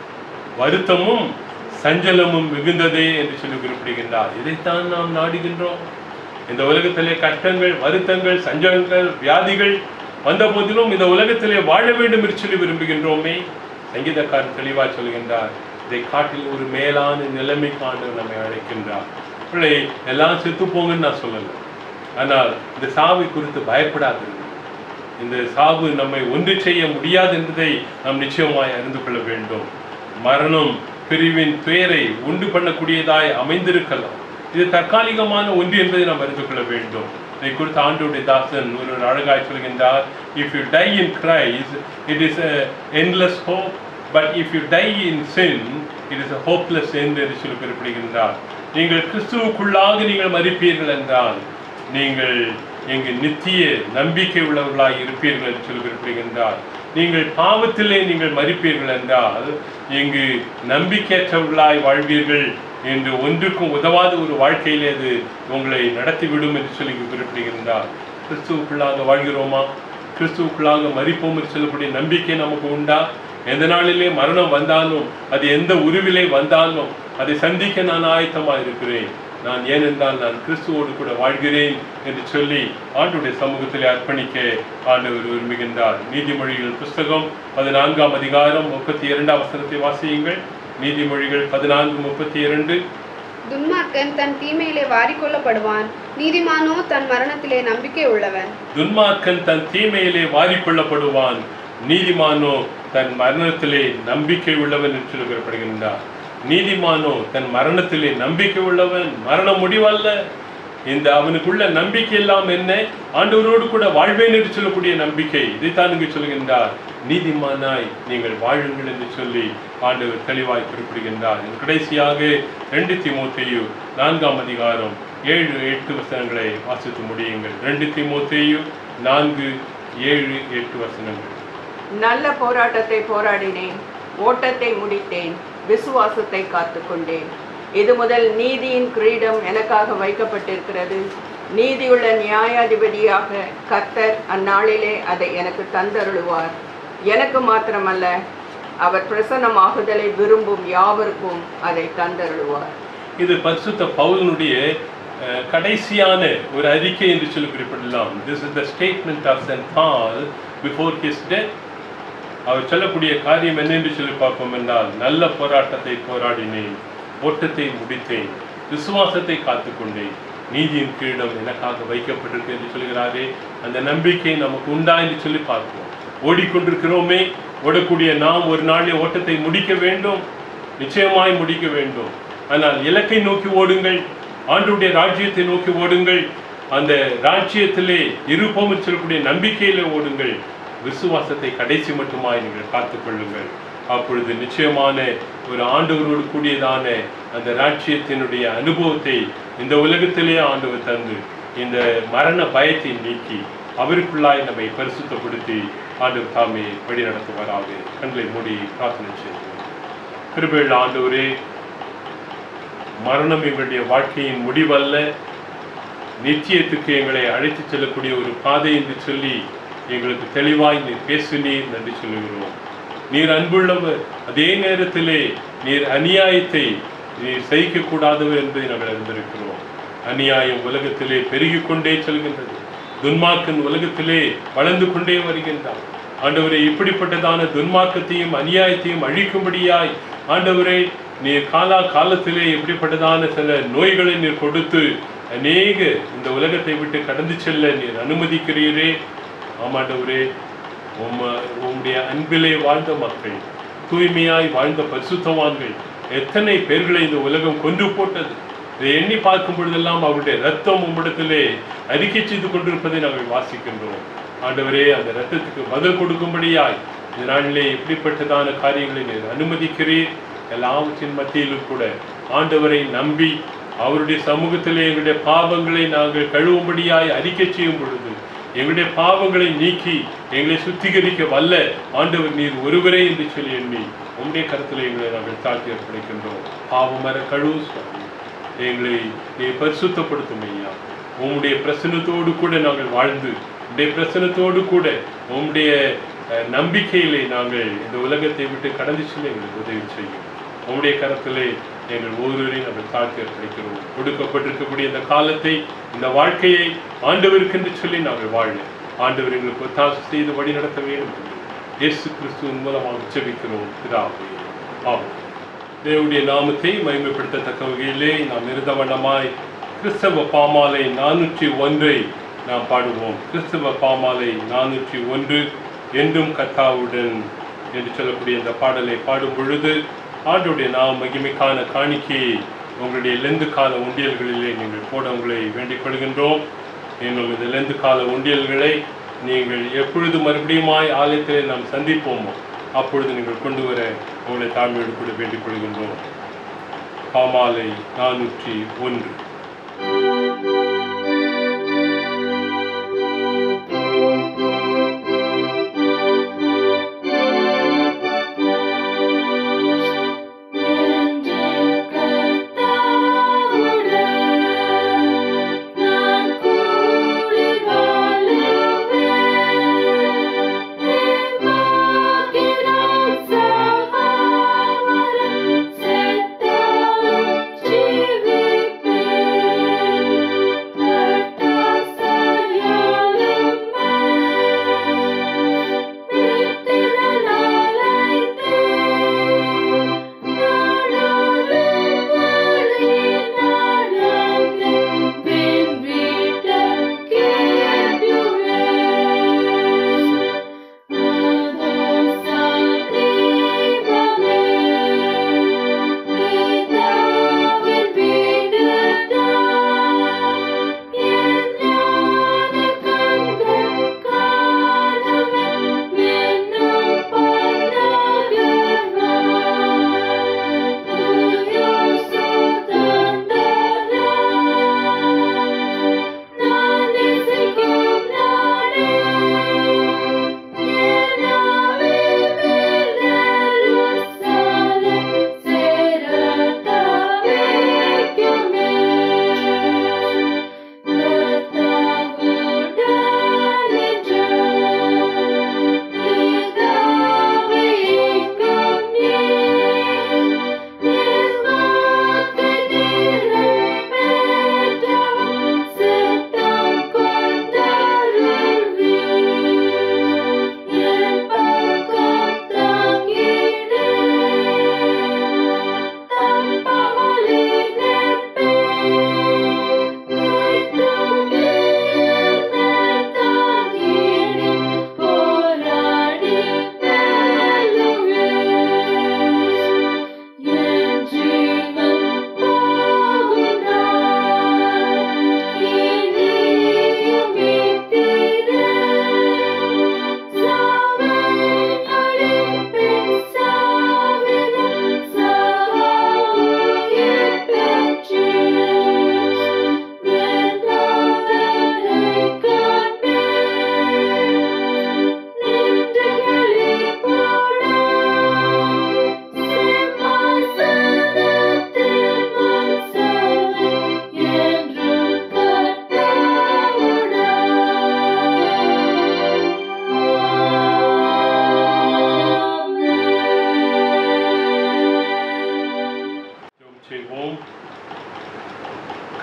வருத்தமும் சஞ்சலமும் மிகுந்ததே என்று சொல்லி குறிப்பிடுகின்றார் இதைத்தான் நாம் நாடுகின்றோம் இந்த உலகத்திலே கஷ்டங்கள் வருத்தங்கள் சஞ்சலங்கள் வியாதிகள் வந்த போதிலும் இந்த உலகத்திலே வாழ வேண்டும் என்று சொல்லி விரும்புகின்றோமே சங்கீதக்காரன் தெளிவா சொல்கின்றார் இதை காட்டில் ஒரு மேலான நிலைமைக்கு ஆண்டவர் நம்மை அழைக்கின்றார் பிள்ளை எல்லாம் செத்து போங்கன்னு நான் சொல்லலை ஆனால் இந்த சாவை குறித்து பயப்படாதீர்கள் இந்த சாவு நம்மை ஒன்று செய்ய முடியாது என்பதை நாம் நிச்சயமாய் அறிந்து கொள்ள வேண்டும் மரணம் பிரிவின் துயரை உண்டு பண்ணக்கூடியதாய் அமைந்திருக்கலாம் இது தற்காலிகமான ஒன்று என்பதை நாம் அறிந்து கொள்ள வேண்டும் இதை குறித்து ஆண்டோடைய தாசன் ஒரு ஒரு அழகாய் சொல்கின்றார் if you die in Christ it is endless hope but if you die in sin it is hopeless என்று சொல்லி குறிப்பிடுகின்றார் நீங்கள் கிறிஸ்துவுக்குள்ளாக நீங்கள் மறிப்பீர்கள் என்றால் நீங்கள் எங்கு நித்திய நம்பிக்கை உள்ளவர்களாய் இருப்பீர்கள் என்று சொல்லி குறிப்பிடுகின்றார் நீங்கள் பாவத்திலே நீங்கள் மறிப்பீர்கள் என்றால் இங்கு நம்பிக்கையற்றவர்களாய் வாழ்வீர்கள் என்று ஒன்றுக்கும் உதவாத ஒரு வாழ்க்கையிலே அது உங்களை நடத்திவிடும் என்று சொல்லி குறிப்பிடுகின்றார் கிறிஸ்துவுக்குள்ளாக வாழ்கிறோமா கிறிஸ்துவுக்குள்ளாக மறிப்போம் என்று சொல்லக்கூடிய நம்பிக்கை நமக்கு உண்டா எந்த நாளிலே மரணம் வந்தாலும் அது எந்த உருவிலே வந்தாலும் அதை சந்திக்க நான் ஆயத்தமா இருக்கிறேன் நான் ஏனென்றால் நான் கிறிஸ்துவோடு கூட வாழ்கிறேன் என்று சொல்லி ஆண்டுடைய சமூகத்திலே அர்ப்பணிக்க ஆண்டவர் விரும்புகின்றார் நீதிமொழிகள் புஸ்தகம் பதினான்காம் அதிகாரம் முப்பத்தி இரண்டாம் வசனத்தை வாசியுங்கள் நீதிமொழிகள் பதினான்கு முப்பத்தி இரண்டு துன்மார்க்கன் தன் தீமையிலே வாரிக்கொள்ளப்படுவான் நீதிமானோ தன் மரணத்திலே நம்பிக்கை உள்ளவன் துன்மார்க்கன் தன் தீமையிலே வாரிக்கொள்ளப்படுவான் நீதிமானோ தன் மரணத்திலே நம்பிக்கை உள்ளவன் என்று சொல்லப்படுகின்றார் நீதிமானோ தன் மரணத்திலே நம்பிக்கை உள்ளவன் மரணம் முடிவல்ல இந்த அவனுக்குள்ள நம்பிக்கை எல்லாம் என்ன ஆண்டவரோடு கூட வாழ்வேன் என்று சொல்லக்கூடிய நம்பிக்கை இதைத்தான் இங்கு சொல்கின்றார் நீதிமானாய் நீங்கள் வாழுங்கள் என்று சொல்லி ஆண்டவர் தெளிவாய் குறிப்பிடுகின்றார் இது கடைசியாக ரெண்டு திமோத்தேயு நான்காம் அதிகாரம் ஏழு எட்டு வசனங்களை வாசித்து முடியுங்கள் ரெண்டு திமோத்தேயு நான்கு ஏழு எட்டு வசனங்கள் நல்ல போராட்டத்தை போராடினேன் ஓட்டத்தை முடித்தேன் விசுவாசத்தை காத்துக்கொண்டேன் இது முதல் நீதியின் கிரீடம் எனக்காக வைக்கப்பட்டிருக்கிறது நீதியுள்ள நியாயாதிபதியாக கர்த்தர் அந்நாளிலே அதை எனக்கு தந்தருளுவார் எனக்கு மாத்திரமல்ல அவர் பிரசன்னமாகுதலை விரும்பும் யாவருக்கும் அதை தந்தருளுவார் இது பரிசுத்த பவுலனுடைய அஹ், கடைசியான ஒரு அறிக்கை என்று சொல்லி குறிப்பிடலாம் this is the statement of saint Paul before his death அவர் சொல்லக்கூடிய காரியம் என்ன என்று சொல்லி பார்ப்போம் என்றால் நல்ல போராட்டத்தை போராடினேன் ஓட்டத்தை முடித்தேன் விசுவாசத்தை காத்துக்கொண்டேன் நீதியின் கிரீடம் எனக்காக வைக்கப்பட்டிருக்கு என்று சொல்கிறாரே அந்த நம்பிக்கை நமக்கு உண்டா என்று சொல்லி பார்ப்போம் ஓடிக்கொண்டிருக்கிறோமே ஓடக்கூடிய நாம் ஒரு நாளில் ஓட்டத்தை முடிக்க வேண்டும் நிச்சயமாய் முடிக்க வேண்டும் ஆனால் இலக்கை நோக்கி ஓடுங்கள் ஆண்டுடைய ராஜ்யத்தை நோக்கி ஓடுங்கள் அந்த ராஜ்யத்திலே இருப்போம் என்று சொல்லக்கூடிய நம்பிக்கையிலே ஓடுங்கள் விசுவாசத்தை கடைசி மட்டுமாய் நீங்கள் காத்துக்கொள்ளுங்கள் அப்பொழுது நிச்சயமான ஒரு ஆண்டவரோடு கூடியதான அந்த ராஜ்யத்தினுடைய அனுபவத்தை இந்த உலகத்திலே ஆண்டவர் தந்து இந்த மரண பயத்தை நீக்கி அவருக்குள்ளாய் நம்மை பரிசுத்தப்படுத்தி ஆண்டவர் தாமே வழி நடத்துவாராக கண்களை மூடி பிரார்த்தனை செய்வோம் கிருபையுள்ள ஆண்டவரே மரணம் எங்களுடைய வாழ்க்கையின் முடிவல்ல நிச்சயத்துக்கு எங்களை அழைத்துச் செல்லக்கூடிய ஒரு பாதை என்று சொல்லி எங்களுக்கு தெளிவாய் நீர் பேசினீர் நன்றி சொல்லுகிறோம் நீர் அன்புள்ளவர் அதே நேரத்திலே நீர் அநியாயத்தை நீர் சகிக்கக்கூடாதவர் என்பதை நாங்கள் அறிந்திருக்கிறோம் அநியாயம் உலகத்திலே பெருகிக் கொண்டே செல்கின்றது துன்மார்க்கன் உலகத்திலே வளர்ந்து கொண்டே வருகின்றான் ஆண்டவரே இப்படிப்பட்டதான துன்மார்க்கத்தையும் அநியாயத்தையும் அழிக்கும்படியாய் ஆண்டவரே நீர் காலா காலத்திலே இப்படிப்பட்டதான சில நோய்களை நீர் கொடுத்து அநேக இந்த உலகத்தை விட்டு கடந்து செல்ல நீர் அனுமதிக்கிறீரே ஆமாண்டவரே உம்ம உம்முடைய அன்பிலே வாழ்ந்த மக்கள் தூய்மையாய் வாழ்ந்த பரிசுத்தவான்கள் எத்தனை பேர்களை இந்த உலகம் கொன்று போட்டது இதை எண்ணி பார்க்கும் பொழுதெல்லாம் அவருடைய ரத்தம் உம்மிடத்திலே அறிக்கை செய்து கொண்டிருப்பதை நாங்கள் வாசிக்கின்றோம் ஆண்டவரே அந்த ரத்தத்துக்கு பதில் கொடுக்கும்படியாய் இந்த நாளிலே இப்படிப்பட்டதான காரியங்களை நீர் அனுமதிக்கிறீர் எல்லாவற்றின் மத்தியிலும் கூட ஆண்டவரை நம்பி அவருடைய சமூகத்திலே எங்களுடைய பாவங்களை நாங்கள் கழுவும்படியாய் அறிக்கை செய்யும் பொழுது எங்களுடைய பாவங்களை நீக்கி எங்களை சுத்திகரிக்க வல்ல ஆண்டவர் நீர் ஒருவரே என்று சொல்லி எண்ணி உம்முடைய கருத்தில் எங்களை நாங்கள் தாழ்த்தி அர்ப்பணிக்கின்றோம் பாவமர கழுவு சுவாமி எங்களை நீ பரிசுத்தப்படுத்தும் ஐயா உம்முடைய பிரசனத்தோடு கூட நாங்கள் வாழ்ந்து உம்முடைய பிரசனத்தோடு கூட உம்முடைய அஹ், நம்பிக்கையிலே நாங்கள் இந்த உலகத்தை விட்டு கடந்து செல்ல எங்களுக்கு உதவி செய்யும் உம்முடைய கரத்திலே எங்கள் ஒவ்வொருவரையும் நாங்கள் தாழ்த்தி அர்ப்பணிக்கிறோம் கொடுக்கப்பட்டிருக்கக்கூடிய இந்த காலத்தை இந்த வாழ்க்கையை ஆண்டவருக்கென்று சொல்லி நாங்கள் வாழ ஆண்டவர் எங்களுக்கு ஒத்தாசை செய்து வழி நடத்த வேண்டும் என்று இயேசு கிறிஸ்துவின் மூலமாக ஜெபிக்கிறோம் பிதாவே ஆமென் தேவனுடைய நாமத்தை மகிமைப்படுத்தத்தக்க வகையிலே நாம் இருந்த வண்ணமாய் கிறிஸ்தவ பாமாலை நானூற்றி ஒன்றை நாம் பாடுவோம் கிறிஸ்தவ பாமாலை நானூற்றி ஒன்று என்றும் கத்தாவுடன் என்று சொல்லக்கூடிய இந்த பாடலை பாடும் பொழுது ஆண்டுடைய நாம் மகிமைக்கான காணிக்கையை உங்களுடைய லெந்து கால உண்டியல்களிலே நீங்கள் போட உங்களை வேண்டிக் கொள்கின்றோம் இன்னும் இந்த லெந்து கால உண்டியல்களை நீங்கள் எப்பொழுது மறுபடியுமாய் ஆலயத்திலே நாம் சந்திப்போமோ அப்பொழுது நீங்கள் கொண்டு வர உங்களை தாழ்மையோடு கூட வேண்டிக் கொள்கின்றோம் பாமாலை நானூற்றி ஒன்று Set down,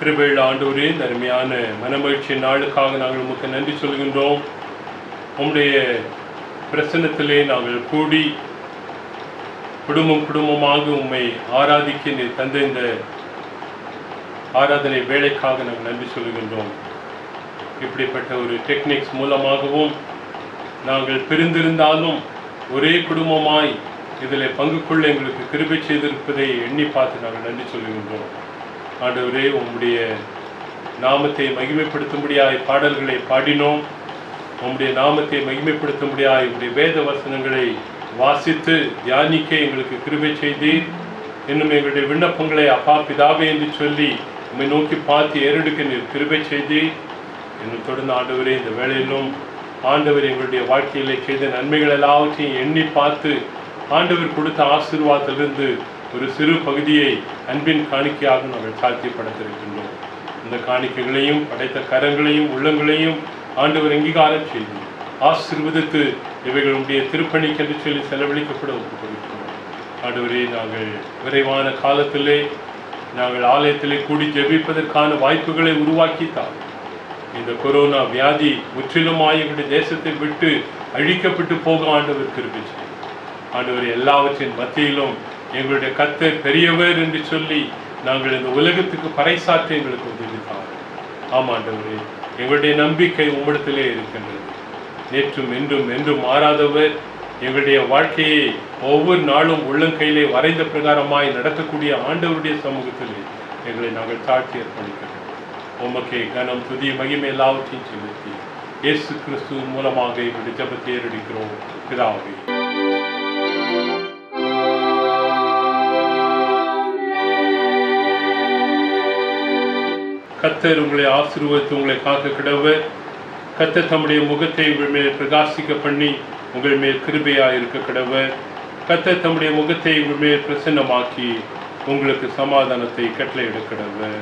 கிருபையுள்ள ஆண்டவரே இந்த அருமையான மனமகிழ்ச்சி நாளுக்காக நாங்கள் உமக்கு நன்றி சொல்கின்றோம் உம்முடைய பிரசன்னத்திலே நாங்கள் கூடி குடும்பம் குடும்பமாக உம்மை ஆராதிக்க நீர் தந்த இந்த ஆராதனை வேலைக்காக நாங்கள் நன்றி சொல்கின்றோம் இப்படிப்பட்ட ஒரு டெக்னிக்ஸ் மூலமாகவும் நாங்கள் பிரிந்திருந்தாலும் ஒரே குடும்பமாய் இதில் பங்கு கொள்ள எங்களுக்கு கிருபை செய்திருப்பதை எண்ணி பார்த்து நாங்கள் நன்றி சொல்கின்றோம் ஆண்டவரே உம்முடைய நாமத்தை மகிமைப்படுத்தும்படியாய் பாடல்களை பாடினோம் உம்முடைய நாமத்தை மகிமைப்படுத்தும்படியாய் உம்முடைய வேத வசனங்களை வாசித்து தியானிக்க எங்களுக்கு கிருபை செய்தீர் இன்னும் எங்களுடைய விண்ணப்பங்களை அப்பா பிதாவே என்று சொல்லி உம்மை நோக்கி பார்த்து ஏறெடுக்க நீர் கிருபை செய்தீர் இன்னும் தொடர்ந்து ஆண்டவரே இந்த வேளையிலும் ஆண்டவர் எங்களுடைய வாழ்க்கையிலே செய்த நன்மைகள் எல்லாவற்றையும் எண்ணி பார்த்து ஆண்டவர் கொடுத்த ஆசீர்வாதத்திலிருந்து ஒரு சிறு பகுதியை அன்பின் காணிக்கையாக நாங்கள் சாத்தியப்படுத்திருக்கின்றோம் இந்த காணிக்கைகளையும் படைத்த கரங்களையும் உள்ளங்களையும் ஆண்டவர் அங்கீகாரம் செய்து ஆசீர்வதித்து இவைகளுடைய திருப்பணிக்கென்று சொல்லி செலவழிக்கப்பட ஒப்புக் கொடுக்கிறோம் ஆண்டவரே நாங்கள் விரைவான காலத்திலே நாங்கள் ஆலயத்திலே கூடி ஜெபிப்பதற்கான வாய்ப்புகளை உருவாக்கித்தார் இந்த கொரோனா வியாதி முற்றிலுமாய் எங்களுடைய தேசத்தை விட்டு அழிக்கப்பட்டு போக ஆண்டவர் கிருபை செய்யும் ஆண்டவர் எல்லாவற்றின் மத்தியிலும் எங்களுடைய கத்தர் பெரியவர் என்று சொல்லி நாங்கள் இந்த உலகத்துக்கு பறைசாற்ற எங்களுக்கு உதவித்தார் ஆம் ஆண்டவரே எங்களுடைய நம்பிக்கை உம்மிடத்திலே இருக்கின்றது நேற்றும் என்றும் என்றும் மாறாதவர் எங்களுடைய வாழ்க்கையை ஒவ்வொரு நாளும் உள்ளங்கையிலே வரைந்த பிரகாரமாய் நடத்தக்கூடிய ஆண்டவருடைய சமூகத்திலே எங்களை நாங்கள் தாழ்த்தி அர்ப்பணிக்கிறோம் உமக்கே கனம் துதி மகிமை எல்லாவற்றையும் செலுத்தி இயேசு கிறிஸ்துவின் மூலமாக எங்களுடைய ஜபத்தை ஏறடிக்கிறோம் பிதாவே கத்தர் உங்களை ஆசீர்வதித்து உங்களை காக்க கிடவர் கத்தர் தம்முடைய முகத்தை உங்கள் மேல் பிரகாசிக்க பண்ணி உங்கள் மேல் கிருபையா இருக்க கிடவர் கத்தர் தம்முடைய முகத்தை உங்கள் மேல் பிரசன்னமாக்கி உங்களுக்கு சமாதானத்தை கட்டளையிட கிடவர்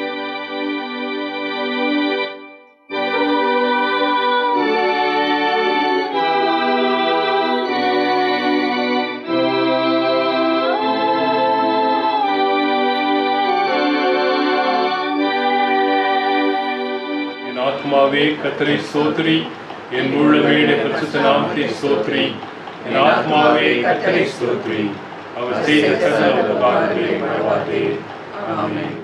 என் ஆத்மாவே கத்தரை சோத்ரி என் உள்ளமையுடைய பரிசுத்த நாமத்தை சோத்ரி என் ஆத்மாவே கத்தரை சோத்ரி அவர் செய்த சகல உபகாரங்களை மறவாதே ஆமென்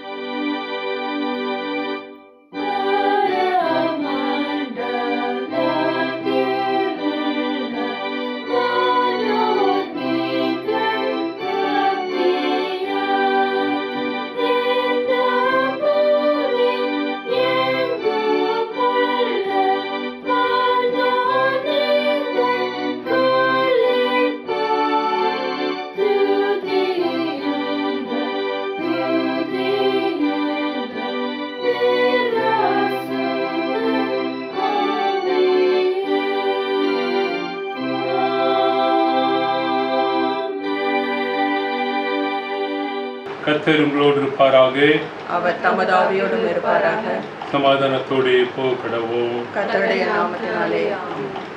கத்தர் உங்களோடு இருப்பாராக அவர் தமது ஆவியோடும் இருப்பாராக சமாதானத்தோடு போ கடவோம் கத்தருடைய நாமத்தினாலே ஆமென்.